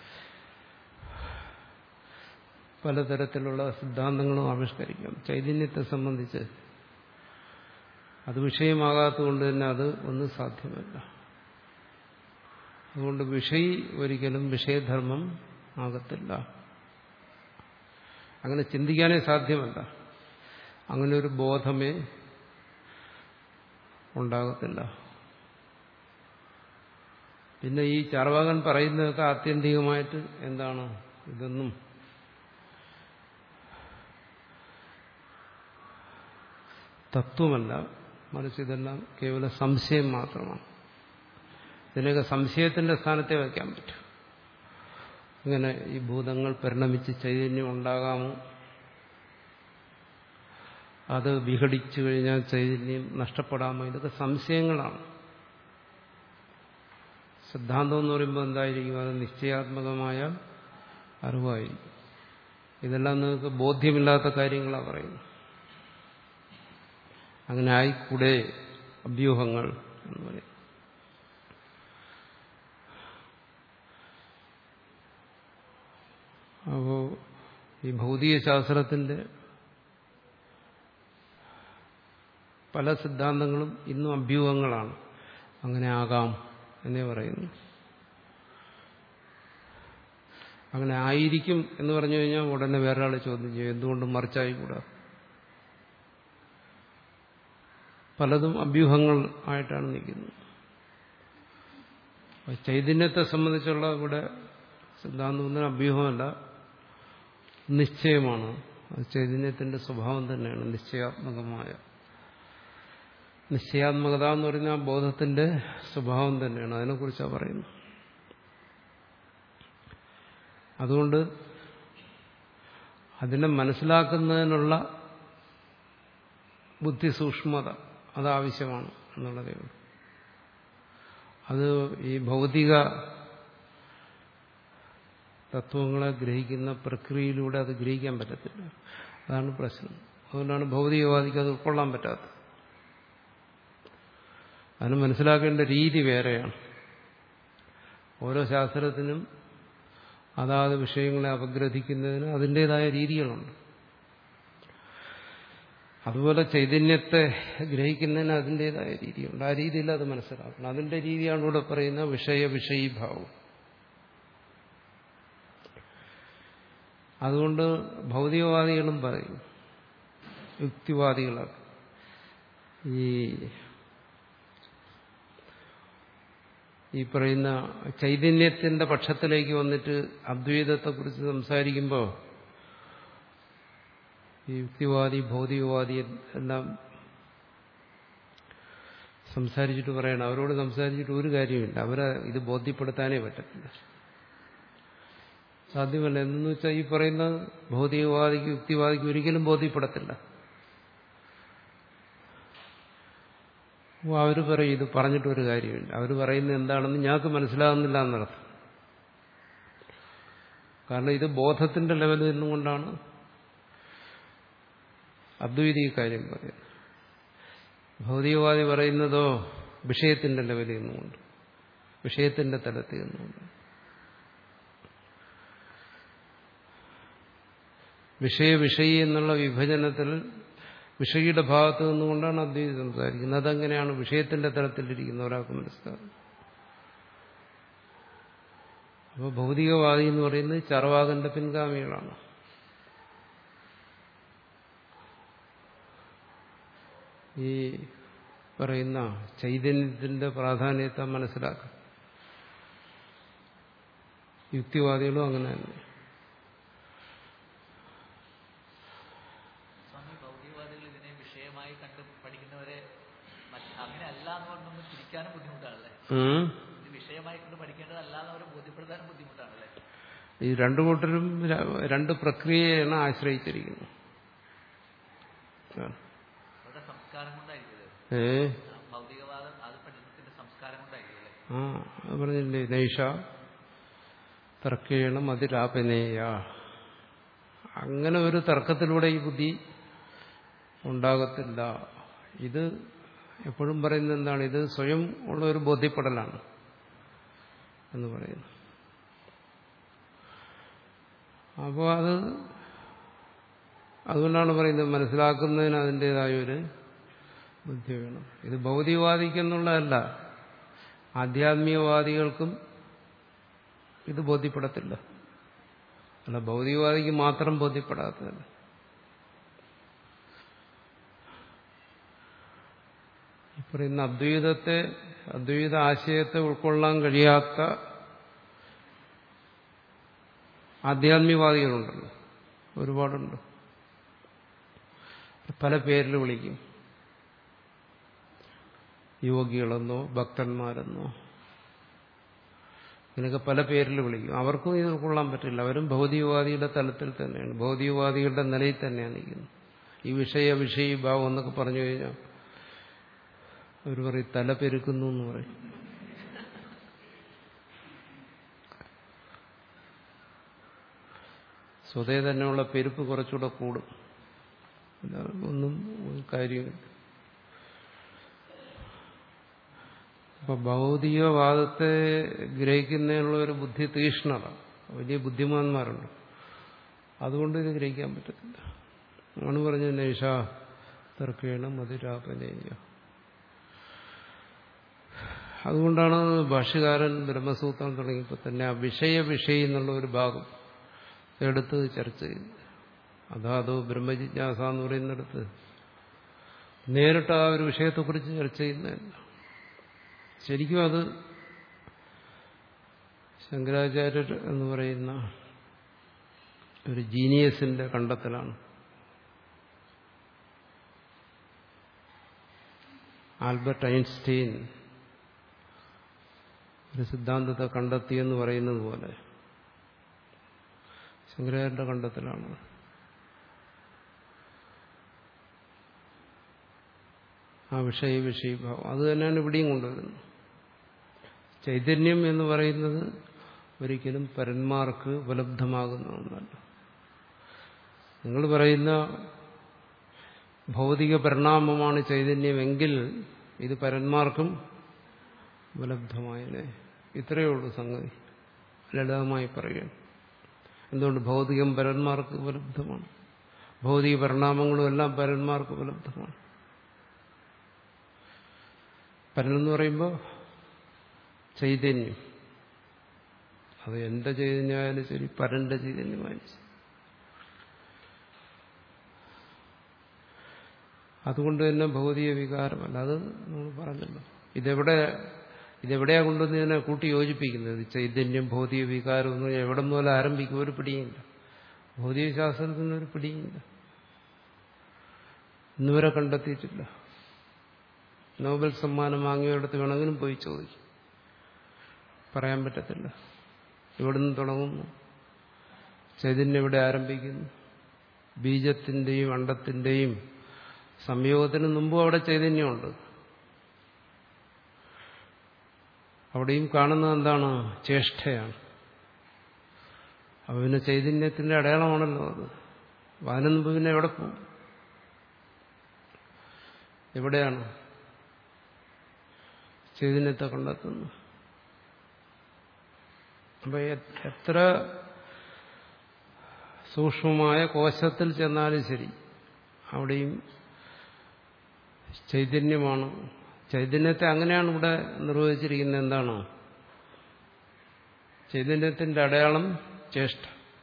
പലതരത്തിലുള്ള സിദ്ധാന്തങ്ങളും ആവിഷ്കരിക്കാം ചൈതന്യത്തെ സംബന്ധിച്ച് അത് വിഷയമാകാത്തതുകൊണ്ട് തന്നെ അത് ഒന്നും സാധ്യമല്ല അതുകൊണ്ട് വിഷയി ഒരിക്കലും വിഷയധർമ്മം ആകത്തില്ല അങ്ങനെ ചിന്തിക്കാനേ സാധ്യമല്ല അങ്ങനെ ഒരു ബോധമേ ഉണ്ടാകത്തില്ല പിന്നെ ഈ ചാർവാകൻ പറയുന്നതൊക്കെ ആത്യന്തികമായിട്ട് എന്താണ് ഇതൊന്നും തത്വമല്ല മറിച്ച് ഇതെല്ലാം കേവല സംശയം മാത്രമാണ് ഇതിനൊക്കെ സംശയത്തിന്റെ സ്ഥാനത്തെ വയ്ക്കാൻ പറ്റും ഇങ്ങനെ ഈ ഭൂതങ്ങൾ പരിണമിച്ച് ചൈതന്യം ഉണ്ടാകാമോ അത് വിഘടിച്ചു കഴിഞ്ഞാൽ ചൈതന്യം നഷ്ടപ്പെടാമോ ഇതൊക്കെ സംശയങ്ങളാണ് സിദ്ധാന്തം എന്ന് പറയുമ്പോൾ എന്തായിരിക്കും അത് നിശ്ചയാത്മകമായ അറിവായിരിക്കും ഇതെല്ലാം നിങ്ങൾക്ക് ബോധ്യമില്ലാത്ത കാര്യങ്ങളാണ് പറയുന്നത് അങ്ങനെ ആയിക്കൂടെ അഭ്യൂഹങ്ങൾ എന്ന് പറയും അപ്പോ ഈ ഭൗതിക ശാസ്ത്രത്തിന്റെ പല സിദ്ധാന്തങ്ങളും ഇന്നും അഭ്യൂഹങ്ങളാണ് അങ്ങനെ ആകാം എന്നേ പറയുന്നു അങ്ങനെ ആയിരിക്കും എന്ന് പറഞ്ഞു കഴിഞ്ഞാൽ ഉടനെ വേറൊരാൾ ചോദ്യം ചെയ്യും എന്തുകൊണ്ട് മറിച്ചായിക്കൂടാ പലതും അഭ്യൂഹങ്ങൾ ആയിട്ടാണ് നിൽക്കുന്നത് ചൈതന്യത്തെ സംബന്ധിച്ചുള്ള ഇവിടെ സിദ്ധാന്തം അഭ്യൂഹമല്ല നിശ്ചയമാണ് അത് ചൈതന്യത്തിന്റെ സ്വഭാവം തന്നെയാണ് നിശ്ചയാത്മകമായ നിശ്ചയാത്മകത എന്ന് പറയുന്ന ആ ബോധത്തിന്റെ സ്വഭാവം തന്നെയാണ് അതിനെക്കുറിച്ചാണ് പറയുന്നത് അതുകൊണ്ട് അതിനെ മനസ്സിലാക്കുന്നതിനുള്ള ബുദ്ധിസൂക്ഷ്മത അതാവശ്യമാണ് എന്നുള്ളതേ ഉള്ളൂ അത് ഈ ഭൗതിക തത്വങ്ങളെ ഗ്രഹിക്കുന്ന പ്രക്രിയയിലൂടെ അത് ഗ്രഹിക്കാൻ പറ്റത്തില്ല അതാണ് പ്രശ്നം അതുകൊണ്ടാണ് ഭൗതികവാദിക്ക് അത് ഉൾക്കൊള്ളാൻ പറ്റാത്തത് അതിന് മനസ്സിലാക്കേണ്ട രീതി വേറെയാണ് ഓരോ ശാസ്ത്രത്തിനും അതാത് വിഷയങ്ങളെ അപഗ്രഥിക്കുന്നതിന് അതിൻ്റെതായ രീതികളുണ്ട് അതുപോലെ ചൈതന്യത്തെ ഗ്രഹിക്കുന്നതിന് അതിൻ്റെതായ രീതിയുണ്ട് ആ രീതിയിൽ അത് മനസ്സിലാക്കണം അതിൻ്റെ രീതിയാണ് ഇവിടെ പറയുന്ന വിഷയ വിഷയീഭാവം അതുകൊണ്ട് ഭൗതികവാദികളും പറയും യുക്തിവാദികളൊക്കെ ഈ ഈ പറയുന്ന ചൈതന്യത്തിന്റെ പക്ഷത്തിലേക്ക് വന്നിട്ട് അദ്വൈതത്തെക്കുറിച്ച് സംസാരിക്കുമ്പോൾ ഈ യുക്തിവാദി ഭൗതികവാദി എല്ലാം സംസാരിച്ചിട്ട് പറയണം അവരോട് സംസാരിച്ചിട്ട് ഒരു കാര്യമില്ല അവരെ ഇത് ബോധ്യപ്പെടുത്താനേ പറ്റത്തില്ല സാധ്യമല്ല എന്നു വെച്ചാൽ ഈ പറയുന്ന ഭൗതികവാദിക്ക് യുക്തിവാദിക്ക് ഒരിക്കലും ബോധ്യപ്പെടത്തില്ല അപ്പോൾ അവർ പറയും ഇത് പറഞ്ഞിട്ട് ഒരു കാര്യമില്ല അവർ പറയുന്നത് എന്താണെന്ന് ഞങ്ങൾക്ക് മനസ്സിലാകുന്നില്ല എന്നർത്ഥം കാരണം ഇത് ബോധത്തിന്റെ ലെവലിൽ നിന്നുകൊണ്ടാണ് അദ്വൈതി കാര്യം പറയുന്നത് ഭൗതികവാദി പറയുന്നതോ വിഷയത്തിന്റെ ലെവലിൽ നിന്നുകൊണ്ട് വിഷയത്തിന്റെ തലത്തിൽ നിന്നുകൊണ്ട് വിഷയ വിഷയി എന്നുള്ള വിഭജനത്തിൽ വിഷയിയുടെ ഭാഗത്ത് നിന്നുകൊണ്ടാണ് അദ്വൈതി സംസാരിക്കുന്നത് അതെങ്ങനെയാണ് വിഷയത്തിന്റെ തലത്തിലിരിക്കുന്ന ഒരാൾക്ക് മനസ്സിലാകുന്നത് അപ്പോൾ ഭൗതികവാദി എന്ന് പറയുന്നത് ചർവാകന്റെ പിൻഗാമികളാണ് ഈ പറയുന്ന ചൈതന്യത്തിന്റെ പ്രാധാന്യത്തെ മനസ്സിലാക്കുക യുക്തിവാദികളും അങ്ങനെ തന്നെ സ്വാമി ഭൗതികവാദികൾ ഇതിനെ വിഷയമായി കണ്ട് പഠിക്കുന്നവരെ മറ്റ് അങ്ങനെ അല്ല എന്ന് പറഞ്ഞൊന്ന് തിരിക്കാനും ബുദ്ധിമുട്ടാണല്ലേ ഉം. ഇത് വിഷയമായി കണ്ട് പഠിക്കേണ്ടതല്ല എന്ന് അവരെ ബോധ്യപ്പെടുത്താനും ബുദ്ധിമുട്ടാണല്ലേ ഈ രണ്ടു കൂട്ടരും ര- രണ്ട് പ്രക്രിയയാണ് ആശ്രയിച്ചിരിക്കുന്നത് അവരുടെ സംസ്കാരം കൊണ്ടായിരിക്കും ഇത്. ഏ ആ ഭൗതികവാദം അത് പഠനത്തിന്റെ സംസ്കാരം കൊണ്ടായിരിക്കും അല്ലേ ആ അത് പറഞ്ഞില്ലേ നൈഷ തർക്കേണം അതിരാപനേയ അങ്ങനെ ഒരു തർക്കത്തിലൂടെ ഈ ബുദ്ധി ഉണ്ടാകത്തില്ല ഇത് എപ്പോഴും പറയുന്നത് എന്താണ് ഇത് സ്വയം ഉള്ള ഒരു ബോധ്യപ്പെടലാണ് എന്ന് പറയുന്നു അപ്പോൾ അത് അതുകൊണ്ടാണ് പറയുന്നത് മനസ്സിലാക്കുന്നതിന് അതിൻ്റെതായ ഒരു ബുദ്ധി വേണം ഇത് ഭൗതികവാദിക്കെന്നുള്ളതല്ല ആധ്യാത്മികവാദികൾക്കും ഇത് ബോധ്യപ്പെടത്തില്ല അല്ല ഭൗതികവാദിക്ക് മാത്രം ബോധ്യപ്പെടാത്തതല്ല ഈ പറയുന്ന അദ്വൈതത്തെ അദ്വൈത ആശയത്തെ ഉൾക്കൊള്ളാൻ കഴിയാത്ത ആധ്യാത്മികവാദികളുണ്ടല്ലോ ഒരുപാടുണ്ട് പല പേരിൽ വിളിക്കും യോഗികളെന്നോ ഭക്തന്മാരെന്നോ ഇങ്ങനെയൊക്കെ പല പേരിൽ വിളിക്കും അവർക്കും ഇത് ഉൾക്കൊള്ളാൻ പറ്റില്ല അവരും ഭൗതികവാദിയുടെ തലത്തിൽ തന്നെയാണ് ഭൗതികവാദികളുടെ നിലയിൽ തന്നെയാണ് നിൽക്കുന്നത് ഈ വിഷയ വിഷയ ഭാവം എന്നൊക്കെ പറഞ്ഞു കഴിഞ്ഞാൽ അവർ പറയും തല പെരുക്കുന്നു എന്ന് പറയും സ്വതേ തന്നെയുള്ള പെരുപ്പ് കുറച്ചുകൂടെ കൂടും അല്ലാതെ ഒന്നും ഒരു കാര്യമില്ല അപ്പൊ ഭൗതികവാദത്തെ ഗ്രഹിക്കുന്നതിനുള്ള ഒരു ബുദ്ധി തീഷ്ണത വലിയ ബുദ്ധിമാന്മാരുണ്ട് അതുകൊണ്ട് ഇത് ഗ്രഹിക്കാൻ പറ്റത്തില്ല ആണ് പറഞ്ഞ നൈഷ തർക്കേണ മധുരാപനേയ അതുകൊണ്ടാണ് ഭാഷ്യകാരൻ ബ്രഹ്മസൂത്രം തുടങ്ങിയപ്പോൾ തന്നെ ആ വിഷയ വിഷയി എന്നുള്ള ഒരു ഭാഗം എടുത്ത് ചർച്ച ചെയ്തു അതാ അതോ ബ്രഹ്മജിജ്ഞാസ എന്ന് പറയുന്നിടത്ത് നേരിട്ട് ആ ഒരു വിഷയത്തെക്കുറിച്ച് ചർച്ച ചെയ്യുന്നതല്ല ശരിക്കും അത് ശങ്കരാചാര്യർ എന്ന് പറയുന്ന ഒരു ജീനിയസിന്റെ കണ്ടെത്തലാണ് ആൽബർട്ട് ഐൻസ്റ്റീൻ ഒരു സിദ്ധാന്തത്തെ കണ്ടെത്തിയെന്ന് പറയുന്നത് പോലെ ശങ്കരാചാര്യന്റെ കണ്ടെത്തലാണ് ആ വിഷയ വിഷയഭാവം അത് തന്നെയാണ് ഇവിടെയും കൊണ്ടുവരുന്നത് ചൈതന്യം എന്ന് പറയുന്നത് ഒരിക്കലും പരന്മാർക്ക് ഉപലബ്ധമാകുന്ന ഒന്നല്ല നിങ്ങൾ പറയുന്ന ഭൗതിക പരിണാമമാണ് ചൈതന്യമെങ്കിൽ ഇത് പരന്മാർക്കും ഉപലബ്ധമായനെ ഇത്രയേ ഉള്ളൂ സംഗതി ലളിതമായി പറയുകയാണ് എന്തുകൊണ്ട് ഭൗതികം പരന്മാർക്ക് ഉപലബ്ധമാണ് ഭൗതിക പരിണാമങ്ങളും എല്ലാം പരന്മാർക്ക് ഉപലബ്ധമാണ് പരനെന്ന് പറയുമ്പോൾ ചൈതന്യം അത് എന്റെ ചൈതന്യമായാലും ശരി പരന്റെ ചൈതന്യമായാലും ശരി അതുകൊണ്ട് തന്നെ ഭൗതിക വികാരമല്ല അത് നമ്മൾ പറഞ്ഞല്ലോ ഇതെവിടെ ഇതെവിടെയാ കൊണ്ടുവന്ന് ഇതിനെ കൂട്ടി യോജിപ്പിക്കുന്നത് ചൈതന്യം ഭൗതിക വികാരം എന്ന് എവിടെ മുതൽ ആരംഭിക്കും ഒരു പിടിയില്ല ഭൗതിക ശാസ്ത്രത്തിന് ഒരു പിടിയില്ല ഇന്നുവരെ കണ്ടെത്തിയിട്ടില്ല നോബൽ സമ്മാനം വാങ്ങിയയിടത്ത് വേണമെങ്കിലും പോയി ചോദിക്കും പറയാൻ പറ്റത്തില്ല എവിടുന്ന് തുടങ്ങുന്നു ചൈതന്യം എവിടെ ആരംഭിക്കുന്നു ബീജത്തിന്റെയും അണ്ടത്തിന്റെയും സംയോഗത്തിന് മുമ്പും അവിടെ ചൈതന്യമുണ്ട് അവിടെയും കാണുന്നത് എന്താണ് ചേഷ്ടയാണ് അപ്പൊ പിന്നെ ചൈതന്യത്തിന്റെ അടയാളമാണല്ലോ അത് അപ്പൊ അതിനു മുമ്പ് പിന്നെ എവിടെ പോകും എവിടെയാണ് ചൈതന്യത്തെ കണ്ടെത്തുന്നു അപ്പൊ എത്ര സൂക്ഷ്മമായ കോശത്തിൽ ചെന്നാലും ശരി അവിടെയും ചൈതന്യമാണ് ചൈതന്യത്തെ അങ്ങനെയാണ് ഇവിടെ നിർവഹിച്ചിരിക്കുന്നത് എന്താണ് ചൈതന്യത്തിന്റെ അടയാളം ചേഷ്ട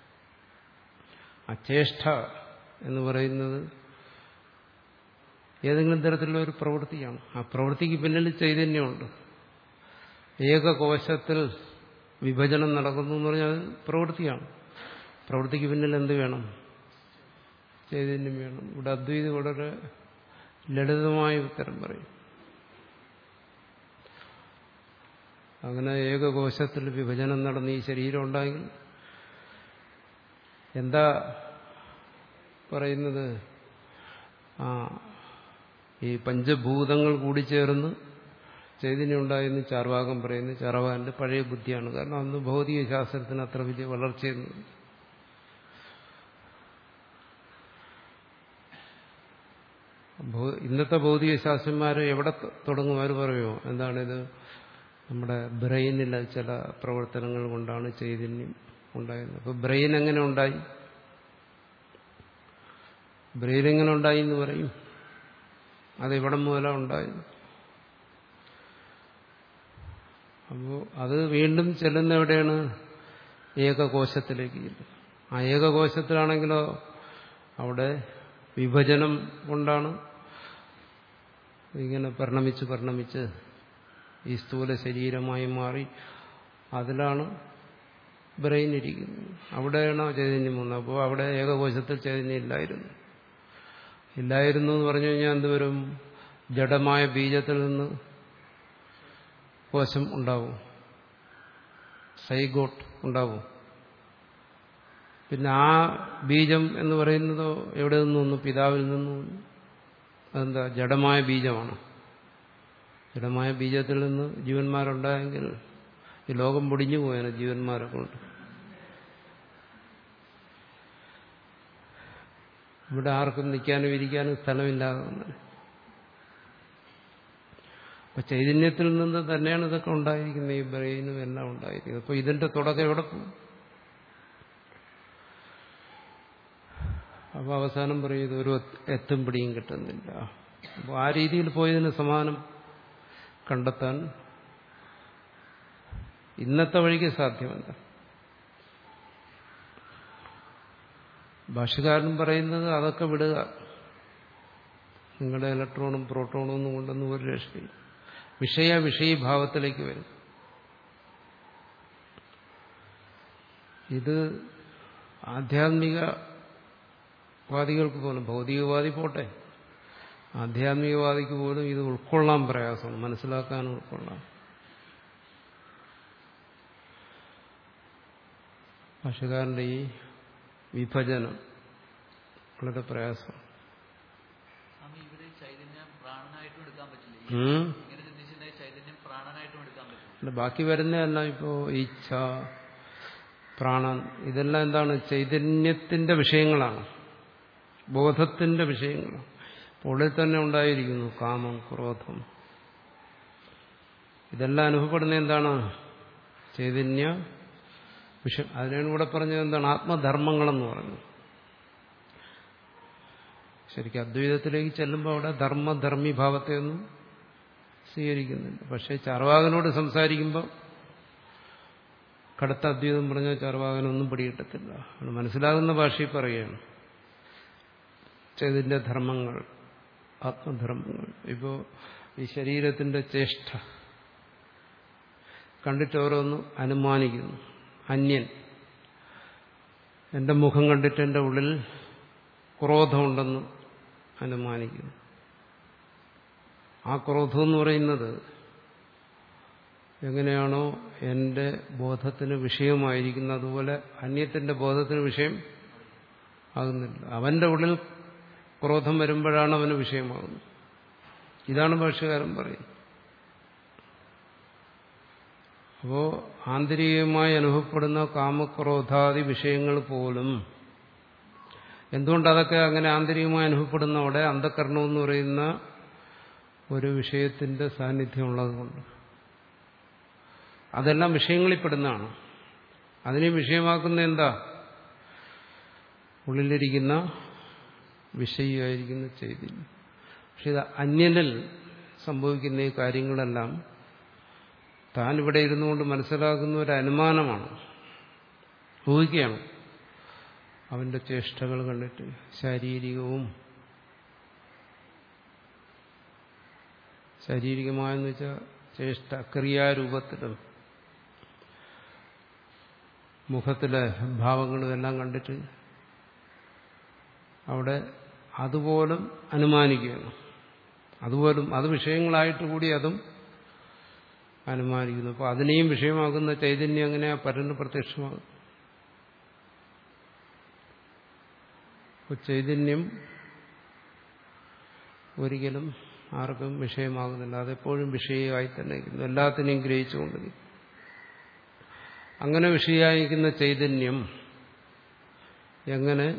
ആ ചേഷ്ട എന്ന് പറയുന്നത് ഏതെങ്കിലും തരത്തിലുള്ള ഒരു പ്രവൃത്തിയാണ് ആ പ്രവൃത്തിക്ക് പിന്നിൽ ചൈതന്യമുണ്ട് ഏകകോശത്തിൽ വിഭജനം നടക്കുന്നു എന്ന് പറഞ്ഞാൽ അത് പ്രവൃത്തിയാണ് പ്രവൃത്തിക്ക് പിന്നിൽ എന്ത് വേണം ചൈതന്യം വേണം ഇവിടെ അദ്വൈത് വളരെ ലളിതമായ ഉത്തരം പറയും അങ്ങനെ ഏകകോശത്തിൽ വിഭജനം നടന്ന് ഈ ശരീരം ഉണ്ടായെങ്കിൽ എന്താ പറയുന്നത് ആ ഈ പഞ്ചഭൂതങ്ങൾ കൂടി ചേർന്ന് ചൈതന്യം ഉണ്ടായെന്ന് ചാർവാകം പറയുന്നു ചാർവാകന്റെ പഴയ ബുദ്ധിയാണ് കാരണം അന്ന് ഭൗതിക ശാസ്ത്രത്തിന് അത്ര വലിയ വളർച്ചയൊന്നും ഇന്നത്തെ ഭൗതിക ശാസ്ത്രന്മാർ എവിടെ തുടങ്ങും അവർ പറയുമോ എന്താണിത് നമ്മുടെ ബ്രെയിനിലെ ചില പ്രവർത്തനങ്ങൾ കൊണ്ടാണ് ചൈതന്യം ഉണ്ടായത് അപ്പൊ ബ്രെയിൻ എങ്ങനെ ഉണ്ടായി ബ്രെയിൻ എങ്ങനെ ഉണ്ടായി എന്ന് പറയും അത് എവിടെ മുതലാണ് ഉണ്ടായത് അപ്പോൾ അത് വീണ്ടും ചെല്ലുന്ന എവിടെയാണ് ഏകകോശത്തിലേക്ക് ചെല്ലും ആ ഏകകോശത്തിലാണെങ്കിലോ അവിടെ വിഭജനം കൊണ്ടാണ് ഇങ്ങനെ പരിണമിച്ച് പരിണമിച്ച് ഈ സ്ഥൂല ശരീരമായി മാറി അതിലാണ് ബ്രെയിൻ ഇരിക്കുന്നത് അവിടെയാണ് ചൈതന്യം വന്നത് അപ്പോൾ അവിടെ ഏകകോശത്തിൽ ചൈതന്യം ഇല്ലായിരുന്നു ഇല്ലായിരുന്നു എന്ന് പറഞ്ഞു കഴിഞ്ഞാൽ എന്തുവരും ജഡമായ ബീജത്തിൽ നിന്ന് കോശം ഉണ്ടാവും സൈഗോട്ട് ഉണ്ടാവും പിന്നെ ആ ബീജം എന്ന് പറയുന്നതോ എവിടെ നിന്നു വന്നു പിതാവിൽ നിന്നു അതെന്താ ജഡമായ ബീജമാണ് ജഡമായ ബീജത്തിൽ നിന്ന് ജീവന്മാരുണ്ടായെങ്കിൽ ഈ ലോകം പൊടിഞ്ഞു പോയാണ് ജീവന്മാരെ കൊണ്ട് ഇവിടെ ആർക്കും നിൽക്കാനും ഇരിക്കാനും സ്ഥലമില്ലാതെ വന്നത് അപ്പൊ ചൈതന്യത്തിൽ നിന്ന് തന്നെയാണ് ഇതൊക്കെ ഉണ്ടായിരിക്കുന്നത് ഈ ബ്രെയിനും എല്ലാം ഉണ്ടായിരിക്കുന്നത് അപ്പൊ ഇതിന്റെ തുടക്കം എവിടെ പോകും അപ്പൊ അവസാനം പറയും ഇതൊരു എത്തും പിടിയും കിട്ടുന്നില്ല അപ്പോൾ ആ രീതിയിൽ പോയതിന് സമാനം കണ്ടെത്താൻ ഇന്നത്തെ വഴിക്ക് സാധ്യമല്ല ഭാഷകാരൻ പറയുന്നത് അതൊക്കെ വിടുക നിങ്ങളുടെ ഇലക്ട്രോണും പ്രോട്ടോണും ഒന്നും കൊണ്ടൊന്നും ഒരു രക്ഷയില്ല വിഷയ വിഷയീഭാവത്തിലേക്ക് വരും ഇത് ആധ്യാത്മിക വാദികൾക്ക് പോലും ഭൗതികവാദി പോട്ടെ ആധ്യാത്മികവാദിക്ക് പോലും ഇത് ഉൾക്കൊള്ളാൻ പ്രയാസമാണ് മനസ്സിലാക്കാൻ ഉൾക്കൊള്ളാം ഭാഷകാരന്റെ ഈ വിഭജനം വളരെ പ്രയാസമാണ് സ്വാമി ഇവിടെ ചൈതന്യം പ്രാണനായിട്ടും എടുക്കാൻ പറ്റില്ല ഉം. ഇങ്ങനെ ചിന്തിച്ചിട്ടുണ്ടെങ്കിൽ ചൈതന്യം പ്രാണനായിട്ടും എടുക്കാൻ പറ്റില്ല പിന്നെ ബാക്കി വരുന്നതെല്ലാം ഇപ്പോ ഇച്ഛ പ്രാണൻ ഇതെല്ലാം എന്താണ് ചൈതന്യത്തിന്റെ വിഷയങ്ങളാണ് ബോധത്തിന്റെ വിഷയങ്ങളാണ് അപ്പോൾ ഉള്ളിൽ തന്നെ ഉണ്ടായിരിക്കുന്നു കാമം ക്രോധം ഇതെല്ലാം അനുഭവപ്പെടുന്ന എന്താണ് ചൈതന്യ വിഷയം അതിനാണ് ഇവിടെ പറഞ്ഞത് എന്താണ് ആത്മധർമ്മങ്ങളെന്ന് പറഞ്ഞു ശരിക്കും അദ്വൈതത്തിലേക്ക് ചെല്ലുമ്പോൾ അവിടെ ധർമ്മധർമ്മി ഭാവത്തെ ഒന്നും സ്വീകരിക്കുന്നില്ല പക്ഷേ ചാർവാകനോട് സംസാരിക്കുമ്പോൾ കടുത്ത അദ്വൈതം പറഞ്ഞാൽ ചാർവാകനൊന്നും പിടികിട്ടത്തില്ല അത് മനസ്സിലാകുന്ന ഭാഷയിൽ പറയുകയാണ് ചൈതന്യ ധർമ്മങ്ങൾ ആത്മധർമ്മങ്ങൾ ഇപ്പോൾ ഈ ശരീരത്തിന്റെ ചേഷ്ട കണ്ടിട്ട് ഓരോന്ന് അനുമാനിക്കുന്നു അന്യൻ എന്റെ മുഖം കണ്ടിട്ട് എൻ്റെ ഉള്ളിൽ ക്രോധമുണ്ടെന്ന് അനുമാനിക്കുന്നു ആ ക്രോധം എന്ന് പറയുന്നത് എങ്ങനെയാണോ എൻ്റെ ബോധത്തിന് വിഷയമായിരിക്കുന്നത് അതുപോലെ അന്യത്തിന്റെ ബോധത്തിന് വിഷയം ആകുന്നില്ല അവന്റെ ഉള്ളിൽ ക്രോധം വരുമ്പോഴാണ് അവന് വിഷയമാകുന്നത് ഇതാണ് ഭാഷകാരൻ പറയുന്നത് അപ്പോ ആന്തരികമായി അനുഭവപ്പെടുന്ന കാമക്രോധാദി വിഷയങ്ങൾ പോലും എന്തുകൊണ്ട് അതൊക്കെ അങ്ങനെ ആന്തരികമായി അനുഭവപ്പെടുന്ന അവിടെ അന്ധകരണം എന്ന് പറയുന്ന ഒരു വിഷയത്തിന്റെ സാന്നിധ്യം ഉള്ളതുകൊണ്ട് അതെല്ലാം വിഷയങ്ങളിൽ പെടുന്നതാണ് അതിനെ വിഷയമാക്കുന്ന എന്താ ഉള്ളിലിരിക്കുന്ന വിഷയമായിരിക്കുന്ന ചൈതന്യം പക്ഷെ ഇത് അന്യനിൽ സംഭവിക്കുന്ന ഈ കാര്യങ്ങളെല്ലാം താൻ ഇവിടെ ഇരുന്നുകൊണ്ട് മനസ്സിലാക്കുന്ന ഒരു അനുമാനമാണ് ഊഹിക്കുകയാണ് അവന്റെ ചേഷ്ടകൾ കണ്ടിട്ട് ശാരീരികവും ശാരീരികമായെന്ന് വെച്ചാൽ ചേഷ്ട ക്രിയാരൂപത്തിലും മുഖത്തിലെ ഭാവങ്ങളും എല്ലാം കണ്ടിട്ട് അവിടെ അതുപോലും അനുമാനിക്കുകയാണ് അതുപോലും അത് വിഷയങ്ങളായിട്ട് കൂടി അതും അനുമാനിക്കുന്നു അപ്പോൾ അതിനെയും വിഷയമാക്കുന്ന ചൈതന്യം എങ്ങനെയാ പരന് പ്രത്യക്ഷമാകും അപ്പോൾ ചൈതന്യം ഒരിക്കലും ആർക്കും വിഷയമാകുന്നില്ല അതെപ്പോഴും വിഷയമായി തന്നെ ഇരിക്കുന്നു എല്ലാത്തിനെയും ഗ്രഹിച്ചുകൊണ്ടിരിക്കും അങ്ങനെ വിഷയമായിരിക്കുന്ന ചൈതന്യം എങ്ങനെ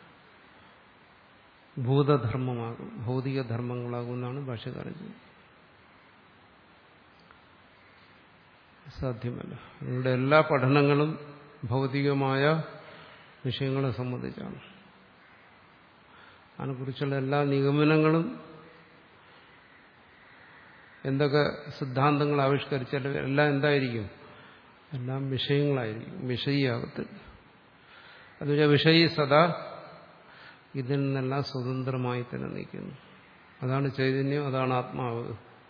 ഭൂതധർമ്മമാകും ഭൗതിക ധർമ്മങ്ങളാകും എന്നാണ് ഭാഷകാരൻ ചെയ്യുന്നത് സാധ്യമല്ല നിങ്ങളുടെ എല്ലാ പഠനങ്ങളും ഭൗതികമായ വിഷയങ്ങളെ സംബന്ധിച്ചാണ് അതിനെക്കുറിച്ചുള്ള എല്ലാ നിഗമനങ്ങളും എന്തൊക്കെ സിദ്ധാന്തങ്ങൾ ആവിഷ്കരിച്ചാലും എല്ലാം എന്തായിരിക്കും എല്ലാം വിഷയങ്ങളായിരിക്കും വിഷയിയാകത്തില്ല അതുപോലെ വിഷയി സദാ ഇതിൽ നിന്നെല്ലാം സ്വതന്ത്രമായി തന്നെ നിൽക്കുന്നു അതാണ് ചൈതന്യം അതാണ് ആത്മാവ്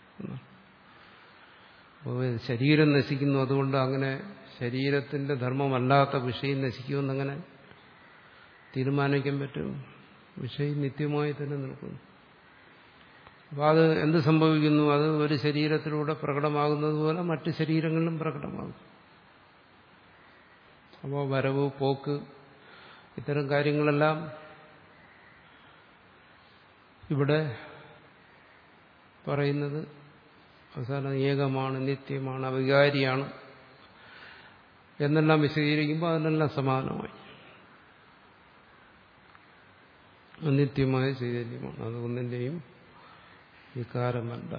അപ്പോൾ ശരീരം നശിക്കുന്നു അതുകൊണ്ട് അങ്ങനെ ശരീരത്തിന്റെ ധർമ്മമല്ലാത്ത വിഷയം നശിക്കുമെന്നങ്ങനെ തീരുമാനിക്കാൻ പറ്റും വിഷയം നിത്യമായി തന്നെ നിൽക്കുന്നു അപ്പോൾ അത് എന്ത് സംഭവിക്കുന്നു അത് ഒരു ശരീരത്തിലൂടെ പ്രകടമാകുന്നത് പോലെ മറ്റ് ശരീരങ്ങളിലും പ്രകടമാകും അപ്പോൾ വരവ് പോക്ക് ഇത്തരം കാര്യങ്ങളെല്ലാം ഇവിടെ പറയുന്നത് അവസാനം ഏകമാണ് നിത്യമാണ് അവികാരിയാണ് എന്നെല്ലാം വിശദീകരിക്കുമ്പോൾ അതിനെല്ലാം സമാനമായി അനിത്യമായ ചൈതന്യമാണ് അത് ഒന്നിൻ്റെയും വികാരമല്ല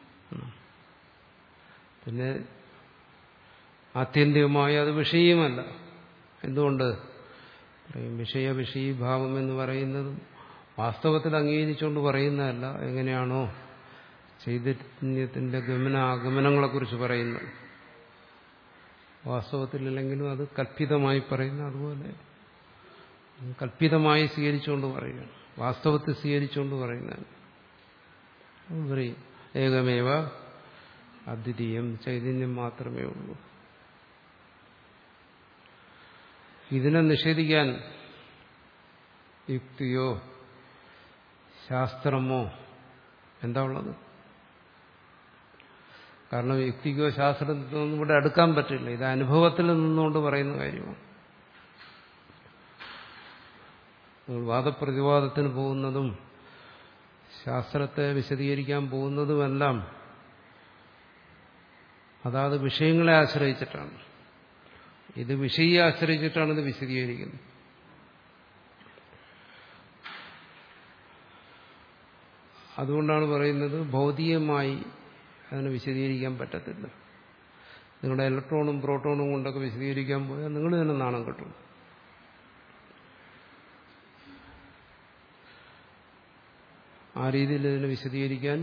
പിന്നെ ആത്യന്തികമായി അത് വിഷയമല്ല എന്തുകൊണ്ട് വിഷയ വിഷയീഭാവം എന്ന് പറയുന്നതും വാസ്തവത്തിൽ അംഗീകരിച്ചുകൊണ്ട് പറയുന്നതല്ല എങ്ങനെയാണോ ചൈതന്യത്തിന്റെ ഗമന ആഗമനങ്ങളെക്കുറിച്ച് പറയുന്നത് വാസ്തവത്തിലല്ലെങ്കിലും അത് കൽപ്പിതമായി പറയുന്ന അതുപോലെ കൽപ്പിതമായി സ്വീകരിച്ചുകൊണ്ട് പറയുകയാണ് വാസ്തവത്തിൽ സ്വീകരിച്ചുകൊണ്ട് പറയുന്നതാണ് പറയും ഏകമേവ അദ്വിതീയം ചൈതന്യം മാത്രമേ ഉള്ളൂ ഇതിനെ നിഷേധിക്കാൻ യുക്തിയോ ശാസ്ത്രമോ എന്താ ഉള്ളത് കാരണം യുക്തിക്കോ ശാസ്ത്രത്തിനോ ഒന്നും ഇവിടെ അടുക്കാൻ പറ്റില്ല ഇത് അനുഭവത്തിൽ നിന്നുകൊണ്ട് പറയുന്ന കാര്യമാണ് നിങ്ങൾ വാദപ്രതിവാദത്തിന് പോകുന്നതും ശാസ്ത്രത്തെ വിശദീകരിക്കാൻ പോകുന്നതുമെല്ലാം അതാത് വിഷയങ്ങളെ ആശ്രയിച്ചിട്ടാണ് ഇത് വിഷയെ ആശ്രയിച്ചിട്ടാണ് ഇത് വിശദീകരിക്കുന്നത് അതുകൊണ്ടാണ് പറയുന്നത് ഭൗതികമായി അതിനെ വിശദീകരിക്കാൻ പറ്റത്തില്ല നിങ്ങളുടെ ഇലക്ട്രോണും പ്രോട്ടോണും കൊണ്ടൊക്കെ വിശദീകരിക്കാൻ പോയാൽ നിങ്ങൾ തന്നെ നാണം കിട്ടും ആ രീതിയിൽ ഇതിനെ വിശദീകരിക്കാൻ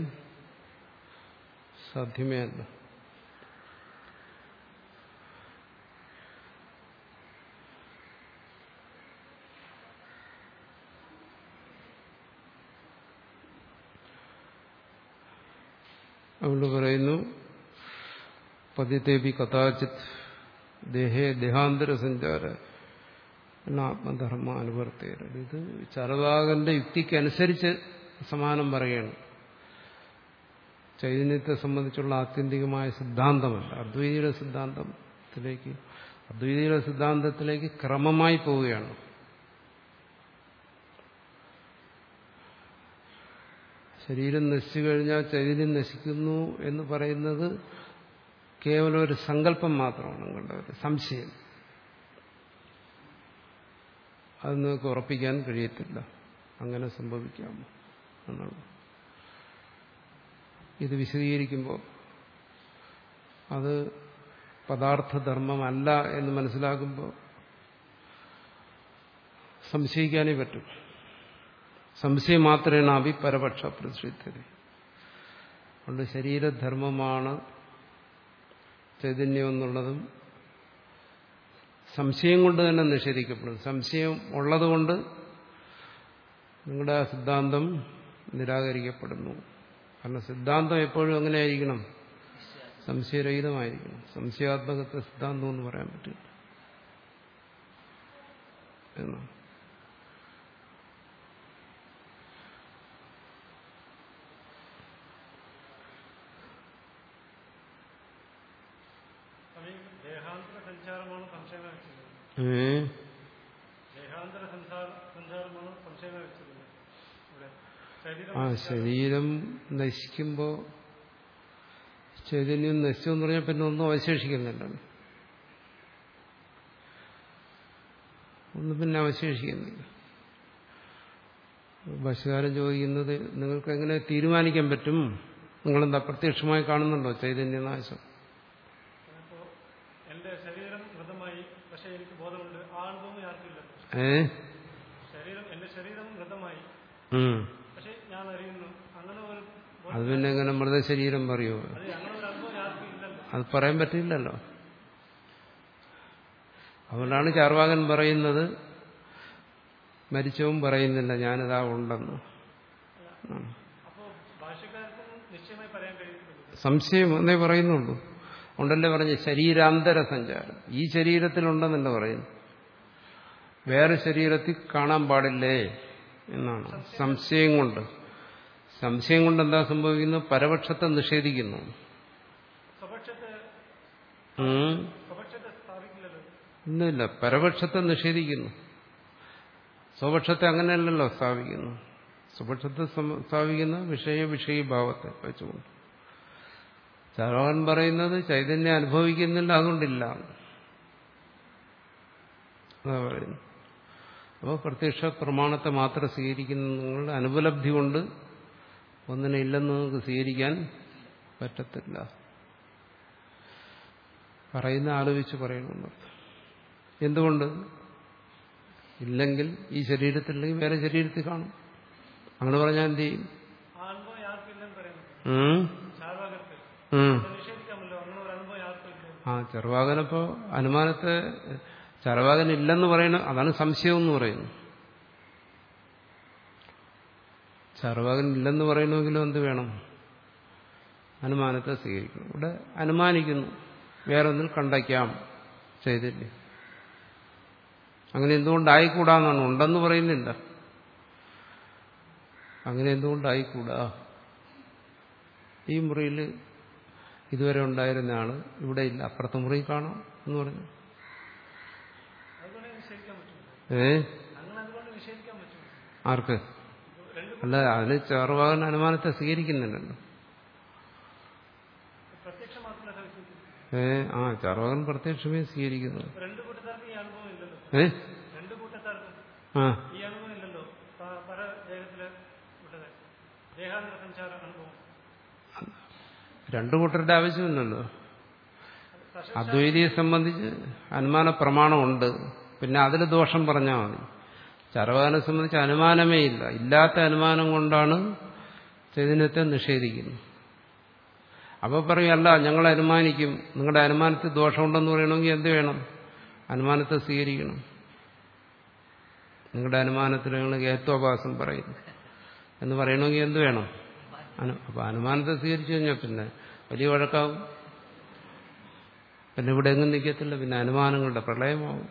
സാധ്യമേ അല്ല അതുകൊണ്ട് പറയുന്നു പതിത്തേബി കഥാചിത് ദേഹേ ദേഹാന്തര സഞ്ചാര ആത്മധർമ്മ അനുവർത്തേര ഇത് ചരവാകന്റെ യുക്തിക്കനുസരിച്ച് സമാനം പറയുകയാണ് ചൈതന്യത്തെ സംബന്ധിച്ചുള്ള ആത്യന്തികമായ സിദ്ധാന്തമല്ല അദ്വൈതിയുടെ സിദ്ധാന്തത്തിലേക്ക് അദ്വൈതിയുടെ സിദ്ധാന്തത്തിലേക്ക് ക്രമമായി പോവുകയാണ് ശരീരം നശിച്ചു കഴിഞ്ഞാൽ ചൈതന്യം നശിക്കുന്നു എന്ന് പറയുന്നത് കേവലം ഒരു സങ്കല്പം മാത്രമാണ് നിങ്ങളുടെ ഒരു സംശയം അത് നിങ്ങൾക്ക് ഉറപ്പിക്കാൻ കഴിയത്തില്ല അങ്ങനെ സംഭവിക്കാമോ എന്നാണ് ഇത് വിശദീകരിക്കുമ്പോൾ അത് പദാർത്ഥധർമ്മമല്ല എന്ന് മനസ്സിലാക്കുമ്പോൾ സംശയിക്കാനേ പറ്റും സംശയം മാത്രമേ അഭി പരപക്ഷ പ്രസിദ്ധത അതുകൊണ്ട് ശരീരധർമ്മമാണ് ചൈതന്യം എന്നുള്ളതും സംശയം കൊണ്ട് തന്നെ നിഷേധിക്കപ്പെടും സംശയം ഉള്ളതുകൊണ്ട് നിങ്ങളുടെ ആ സിദ്ധാന്തം നിരാകരിക്കപ്പെടുന്നു കാരണം സിദ്ധാന്തം എപ്പോഴും എങ്ങനെയായിരിക്കണം സംശയരഹിതമായിരിക്കണം സംശയാത്മകത്തെ സിദ്ധാന്തം എന്ന് പറയാൻ പറ്റില്ല എന്നാണ് ദേഹാന്തര സഞ്ചാരമാണ് സംശയം വെച്ചത് ഏ ദേഹാന്തര സഞ്ചാര സഞ്ചാരമാണ് സംശയം വെച്ചത് ഇവിടെ ശരീരം ആ ശരീരം നശിക്കുമ്പോൾ ചൈതന്യം നശിച്ചു എന്ന് പറഞ്ഞാൽ പിന്നെ ഒന്നും അവശേഷിക്കുന്നില്ലല്ലോ ഒന്നും പിന്നെ അവശേഷിക്കുന്നില്ല ഭാഷകാരൻ ചോദിക്കുന്നത് നിങ്ങൾക്ക് എങ്ങനെ തീരുമാനിക്കാൻ പറ്റും നിങ്ങളെന്താ പ്രത്യക്ഷമായി കാണുന്നുണ്ടോ ചൈതന്യനാശം അപ്പോ എന്റെ ശരീരം മൃതമായി പക്ഷെ എനിക്ക് ബോധമുണ്ട് ആ അനുഭവം ആർക്കില്ല ഏ ശരീരം എന്റെ ശരീരം മൃതമായി ഉം. പക്ഷെ ഞാൻ അറിയുന്നു അങ്ങനെ ഒരു ബോധം- അത് പിന്നെ എങ്ങനെ മൃതശരീരം പറയുമോ അത് അങ്ങനെ ഒരു അനുഭവം ആർക്കും ഇല്ലല്ലോ അത് പറയാൻ പറ്റില്ലല്ലോ അതുകൊണ്ടാണ് ചാർവാകൻ പറയുന്നത് മരിച്ചവും പറയുന്നില്ല ഞാനിതാ ഉണ്ടെന്ന് ആണ്. അപ്പോ ഭാഷക്കാർക്കും നിശ്ചയമായി പറയാൻ കഴിയത്തില്ല സംശയം എന്നേ പറയുന്നുള്ളൂ ഉണ്ടല്ലേ പറഞ്ഞ് ശരീരാന്തര സഞ്ചാരം ഈ ശരീരത്തിലുണ്ടെന്നല്ല പറയുന്നു വേറെ ശരീരത്തിൽ കാണാൻ പാടില്ലേ എന്നാണ് സംശയം കൊണ്ട് സംശയം കൊണ്ട് എന്താ സംഭവിക്കുന്നു പരപക്ഷത്തെ നിഷേധിക്കുന്നു സ്വപക്ഷത്തെ ഉം. സ്വപക്ഷത്തെ സ്ഥാപിക്കില്ലല്ലോ ഒന്നുമില്ല പരപക്ഷത്തെ നിഷേധിക്കുന്നു സ്വപക്ഷത്തെ അങ്ങനെയല്ലല്ലോ സ്ഥാപിക്കുന്നു സ്വപക്ഷത്തെ സം- സ്ഥാപിക്കുന്ന വിഷയ വിഷയീഭാവത്തെ വെച്ചുകൊണ്ട് ചാരവൻ പറയുന്നത് ചൈതന്യം അനുഭവിക്കുന്നില്ല അതുകൊണ്ടില്ല അതാ പറയുന്നു അപ്പോൾ പ്രത്യക്ഷ പ്രമാണത്തെ മാത്രം സ്വീകരിക്കുന്ന നിങ്ങളുടെ അനുപലബ്ധി കൊണ്ട് ഒന്നിനെ ഇല്ലെന്ന് നിങ്ങൾക്ക് സ്വീകരിക്കാൻ പറ്റത്തില്ല പറയുന്ന ആലോചിച്ച് പറയണമെന്നർത്ഥം എന്തുകൊണ്ട് ഇല്ലെങ്കിൽ ഈ ശരീരത്തില്ലെങ്കിൽ വേറെ ശരീരത്തിൽ കാണും അങ്ങനെ പറഞ്ഞാൽ എന്ത് ചെയ്യും ആ അനുഭവം ആർക്കും ഇല്ലെന്ന് പറയുന്നു ഉം? ചാർവാകർക്ക് ഉം. അത് നിഷേധിക്കാമല്ലോ അങ്ങനെ ഒരു അനുഭവം ആർക്കും ഇല്ല ആ ചെറുവാകനപ്പോ അനുമാനത്തെ ചെറുവാകൻ ഇല്ലെന്ന് പറയുന്ന അതാണ് സംശയം എന്ന് പറയുന്നു ചെറുവാകൻ ഇല്ലെന്ന് പറയണമെങ്കിലും എന്ത് വേണം അനുമാനത്തെ സ്വീകരിക്കണം ഇവിടെ അനുമാനിക്കുന്നു വേറൊന്നിൽ കണ്ടയ്ക്കാം ചൈതന്യം അങ്ങനെ എന്തുകൊണ്ടായിക്കൂടാന്നാണ് ഉണ്ടെന്ന് പറയുന്നില്ല അങ്ങനെ എന്തുകൊണ്ടായിക്കൂടാ ഈ മുറിയിൽ ഇതുവരെ ഉണ്ടായിരുന്ന ആള് ഇവിടെ ഇല്ല അപ്പുറത്തെ മുറി കാണാം എന്ന് പറഞ്ഞു അതുകൊണ്ട് നിഷേധിക്കാൻ പറ്റും ഏ അങ്ങനെ അതുകൊണ്ട് നിഷേധിക്കാൻ പറ്റും ആർക്ക് അല്ല അതിന് ചെറുവാകൻ അനുമാനത്തെ സ്വീകരിക്കുന്നുണ്ടല്ലോ പ്രത്യക്ഷം മാത്രമല്ല സവിശേഷിക്കുന്നത് ഏ ആ ചെറുവാകൻ പ്രത്യക്ഷമേ സ്വീകരിക്കുന്നു രണ്ട് കൂട്ടക്കാർക്കും ഈ അനുഭവം ഇല്ലല്ലോ ഏ രണ്ട് കൂട്ടക്കാർക്കും ആ ഈ അനുഭവം ഇല്ലല്ലോ പ- പല ദേഹത്തില് വിട്ടത് ദേഹാന്തര സഞ്ചാര അനുഭവം രണ്ടു കൂട്ടരുടെ ആവശ്യമില്ലല്ലോ അദ്വൈതിയെ സംബന്ധിച്ച് അനുമാന പ്രമാണമുണ്ട് പിന്നെ അതിൽ ദോഷം പറഞ്ഞാൽ മതി ചരവാകനെ സംബന്ധിച്ച് അനുമാനമേ ഇല്ല ഇല്ലാത്ത അനുമാനം കൊണ്ടാണ് ചൈതന്യത്തെ നിഷേധിക്കുന്നത് അപ്പോൾ പറയും അല്ല ഞങ്ങൾ അനുമാനിക്കും നിങ്ങളുടെ അനുമാനത്തിൽ ദോഷമുണ്ടെന്ന് പറയണമെങ്കിൽ എന്ത് വേണം അനുമാനത്തെ സ്വീകരിക്കണം നിങ്ങളുടെ അനുമാനത്തിൽ നിങ്ങൾ ഹേത്വാഭാസം പറയുന്നു എന്ന് പറയണമെങ്കിൽ എന്ത് വേണം അനു അപ്പോൾ അനുമാനത്തെ സ്വീകരിച്ചു കഴിഞ്ഞാൽ പിന്നെ വലിയ വഴക്കാവും പിന്നെ ഇവിടെ എങ്ങും നിൽക്കത്തില്ല പിന്നെ അനുമാനങ്ങളുടെ പ്രളയമാവും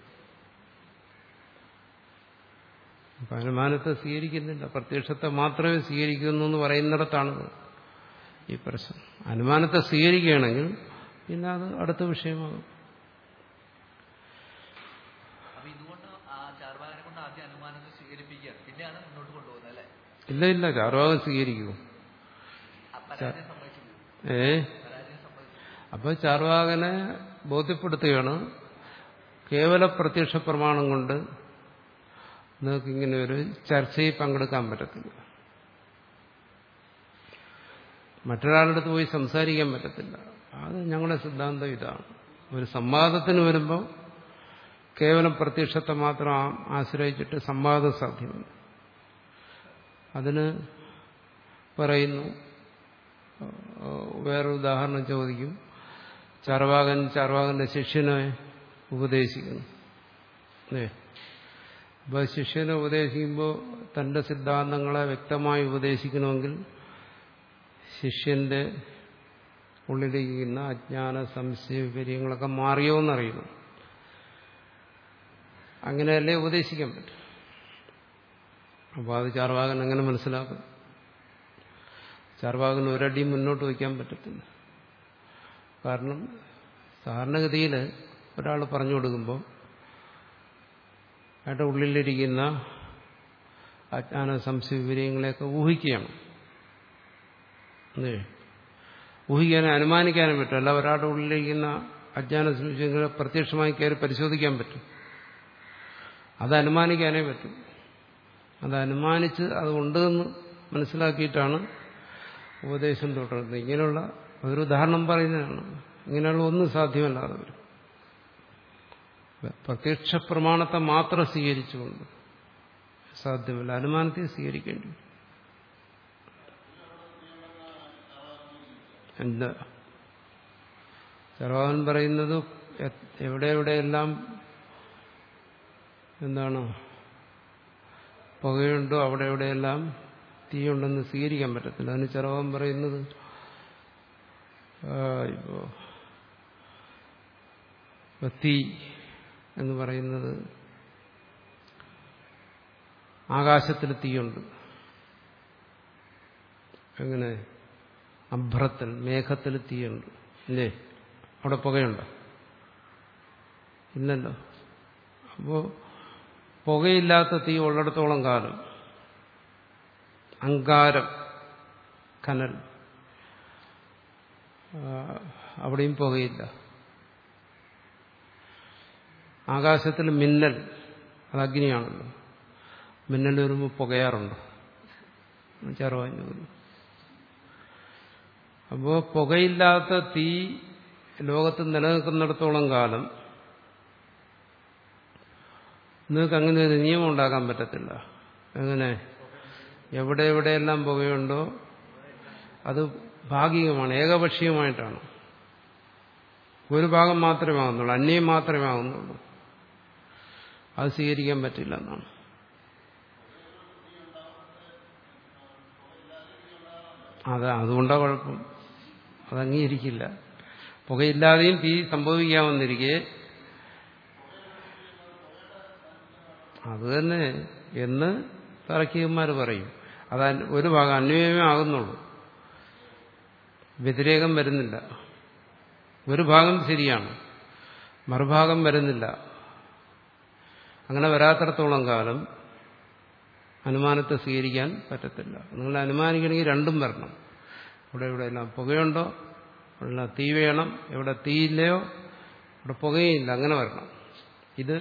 അപ്പൊ അനുമാനത്തെ സ്വീകരിക്കുന്നില്ല പ്രത്യക്ഷത്തെ മാത്രമേ സ്വീകരിക്കുന്നു എന്ന് പറയുന്നിടത്താണ് ഈ പ്രശ്നം അനുമാനത്തെ സ്വീകരിക്കുകയാണെങ്കിൽ പിന്നെ അത് അടുത്ത വിഷയമാകും അപ്പൊ ഇതുകൊണ്ട് ആ ചാർവാകനെ കൊണ്ട് ആദ്യം അനുമാനത്തെ സ്വീകരിപ്പിക്കുക പിന്നെയാണ് മുന്നോട്ട് കൊണ്ടുപോകുന്നത് അല്ലേ ഇല്ല ഇല്ല ചാർവാകം സ്വീകരിക്കൂ ആ പരാജയം സംഭവിച്ചു പോകും. ഏ പരാജയം സംഭവിച്ചു അപ്പോൾ ചാർവാകനെ ബോധ്യപ്പെടുത്തുകയാണ് കേവല പ്രത്യക്ഷ പ്രമാണം കൊണ്ട് നിങ്ങൾക്ക് ഇങ്ങനെ ഒരു ചർച്ചയിൽ പങ്കെടുക്കാൻ പറ്റത്തില്ല മറ്റൊരാളുടെ അടുത്ത് പോയി സംസാരിക്കാൻ പറ്റത്തില്ല അത് ഞങ്ങളുടെ സിദ്ധാന്തം ഇതാണ് ഒരു സംവാദത്തിന് വരുമ്പോൾ കേവലം പ്രത്യക്ഷത്തെ മാത്രം ആ- ആശ്രയിച്ചിട്ട് സംവാദം സാധ്യമല്ല അതിന് പറയുന്നു ഏഹ് വേറൊരു ഉദാഹരണം ചോദിക്കും ചാർവാകൻ ചാർവാകന്റെ ശിഷ്യനെ ഉപദേശിക്കുന്നു അല്ലേ അപ്പോൾ ശിഷ്യനെ ഉപദേശിക്കുമ്പോൾ തന്റെ സിദ്ധാന്തങ്ങളെ വ്യക്തമായി ഉപദേശിക്കണമെങ്കിൽ ശിഷ്യന്റെ ഉള്ളിലിരിക്കുന്ന അജ്ഞാന സംശയ വിപര്യങ്ങളൊക്കെ മാറിയോ എന്നറിയണം അങ്ങനെയല്ലേ ഉപദേശിക്കാൻ പറ്റും അപ്പോൾ അത് ചാർവാകൻ എങ്ങനെ മനസ്സിലാക്കും ചാർവാകന് ഒരടി മുന്നോട്ട് വയ്ക്കാൻ പറ്റത്തില്ല കാരണം സാധാരണഗതിയിൽ ഒരാൾ പറഞ്ഞു കൊടുക്കുമ്പോൾ അയാളുടെ ഉള്ളിലിരിക്കുന്ന അജ്ഞാന സംശയ വിവരങ്ങളെയൊക്കെ ഊഹിക്കുകയാണ് അല്ലേ ഊഹിക്കാനും അനുമാനിക്കാനും പറ്റും അല്ല ഒരാളുടെ ഉള്ളിലിരിക്കുന്ന അജ്ഞാന സംശയങ്ങളെ പ്രത്യക്ഷമായി കയറി പരിശോധിക്കാൻ പറ്റും അത് അനുമാനിക്കാനേ പറ്റും അത് അനുമാനിച്ച് അത് ഉണ്ടെന്ന് മനസ്സിലാക്കിയിട്ടാണ് ഉപദേശം തുടരുന്നത് ഇങ്ങനെയുള്ള ഒരു ഉദാഹരണം പറയുന്നതാണ് ഇങ്ങനെയുള്ള ഒന്നും സാധ്യമല്ലാതെ വരും പ്രത്യക്ഷ പ്രമാണത്തെ മാത്രം സ്വീകരിച്ചുകൊണ്ട് സാധ്യമല്ല അനുമാനത്തെ സ്വീകരിക്കേണ്ടി വരും. എന്താ സർവാൻ പറയുന്നത് എ- എവിടെ എവിടെയെല്ലാം എന്താണ് പുകയുണ്ടോ അവിടെ എവിടെയെല്ലാം തീയുണ്ടെന്ന് സ്വീകരിക്കാൻ പറ്റത്തില്ല അതിന് ചെറവൻ പറയുന്നത് ആ, ഇപ്പോ ഇപ്പോ തീ എന്ന് പറയുന്നത് ആകാശത്തിൽ തീയുണ്ട് എങ്ങനെ അഭ്രത്തിൽ മേഘത്തിൽ തീയുണ്ട് ഇല്ലേ അവിടെ പുകയുണ്ടോ ഇല്ലല്ലോ അപ്പോ പുകയില്ലാത്ത തീ ഉള്ളിടത്തോളം കാലം അങ്കാരം കനൽ ആ, അവിടെയും പുകയില്ല ആകാശത്തിൽ മിന്നൽ അത് അഗ്നിയാണല്ലോ മിന്നൽ വരുമ്പോൾ പുകയാറുണ്ട് ചെറുവാഞ്ഞു അപ്പോൾ പുകയില്ലാത്ത തീ ലോകത്ത് നിലനിൽക്കുന്നിടത്തോളം കാലം നിങ്ങൾക്ക് അങ്ങനെ ഒരു നിയമം ഉണ്ടാക്കാൻ പറ്റത്തില്ല എങ്ങനെ എവിടെ എവിടെയെല്ലാം പുകയുണ്ടോ അത് ഭാഗികമാണ് ഏകപക്ഷീയമായിട്ടാണ് ഒരു ഭാഗം മാത്രമേ ആകുന്നുള്ളൂ അന്യം മാത്രമേ ആകുന്നുള്ളൂ അത് സ്വീകരിക്കാൻ പറ്റില്ല എന്നാണ് അതാ അതുകൊണ്ടാ കുഴപ്പം അത് അംഗീകരിക്കില്ല പുകയില്ലാതെയും തീ സംഭവിക്കാമെന്നിരിക്കെ അത് തന്നെ എന്ന് തറക്കിയന്മാർ പറയും അത് അൻ- ഒരു ഭാഗം അന്വയമേ ആകുന്നുള്ളൂ വ്യതിരേകം വരുന്നില്ല ഒരു ഭാഗം ശരിയാണ് മറുഭാഗം വരുന്നില്ല അങ്ങനെ വരാത്തിടത്തോളം കാലം അനുമാനത്തെ സ്വീകരിക്കാൻ പറ്റത്തില്ല നിങ്ങൾ അനുമാനിക്കണമെങ്കിൽ രണ്ടും വരണം ഇവിടെ ഇവിടെ എല്ലാം പുകയുണ്ടോ ഇവിടെ തീ വേണം എവിടെ തീയില്ലയോ ഇവിടെ പുകയില്ല അങ്ങനെ വരണം ഇത്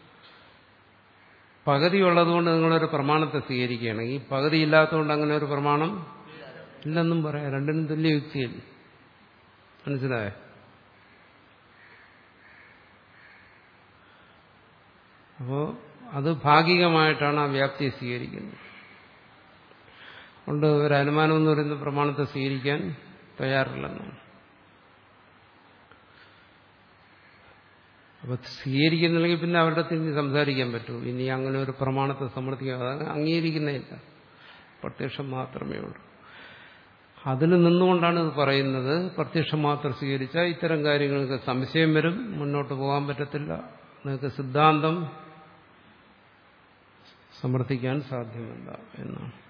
പകുതി ഉള്ളതുകൊണ്ട് നിങ്ങളൊരു പ്രമാണത്തെ സ്വീകരിക്കുകയാണെങ്കിൽ പകുതി ഇല്ലാത്തതുകൊണ്ട് അങ്ങനെ ഒരു പ്രമാണം ഇല്ലെന്നും പറയാം രണ്ടിനും തുല്യ യുക്തിയല്ലേ മനസ്സിലായോ അപ്പോ അത് ഭാഗികമായിട്ടാണ് ആ വ്യാപ്തിയെ സ്വീകരിക്കുന്നത് അതുകൊണ്ട് ഒരു അനുമാനം എന്ന് പറയുന്ന പ്രമാണത്തെ സ്വീകരിക്കാൻ തയ്യാറില്ലെന്നാണ് അപ്പൊ സ്വീകരിക്കുന്നില്ലെങ്കിൽ പിന്നെ അവരുടെ തിരിഞ്ഞ് സംസാരിക്കാൻ പറ്റൂ ഇനി അങ്ങനെ ഒരു പ്രമാണത്തെ സമർത്ഥിക്കുക അത് അംഗീകരിക്കുന്നില്ല പ്രത്യക്ഷം മാത്രമേ ഉള്ളൂ അതിൽ നിന്നുകൊണ്ടാണ് ഇത് പറയുന്നത് പ്രത്യക്ഷം മാത്രം സ്വീകരിച്ചാൽ ഇത്തരം കാര്യങ്ങൾക്ക് സംശയം വരും മുന്നോട്ട് പോകാൻ പറ്റത്തില്ല നിങ്ങൾക്ക് സിദ്ധാന്തം സമർത്ഥിക്കാൻ സാധ്യമല്ല എന്നാണ്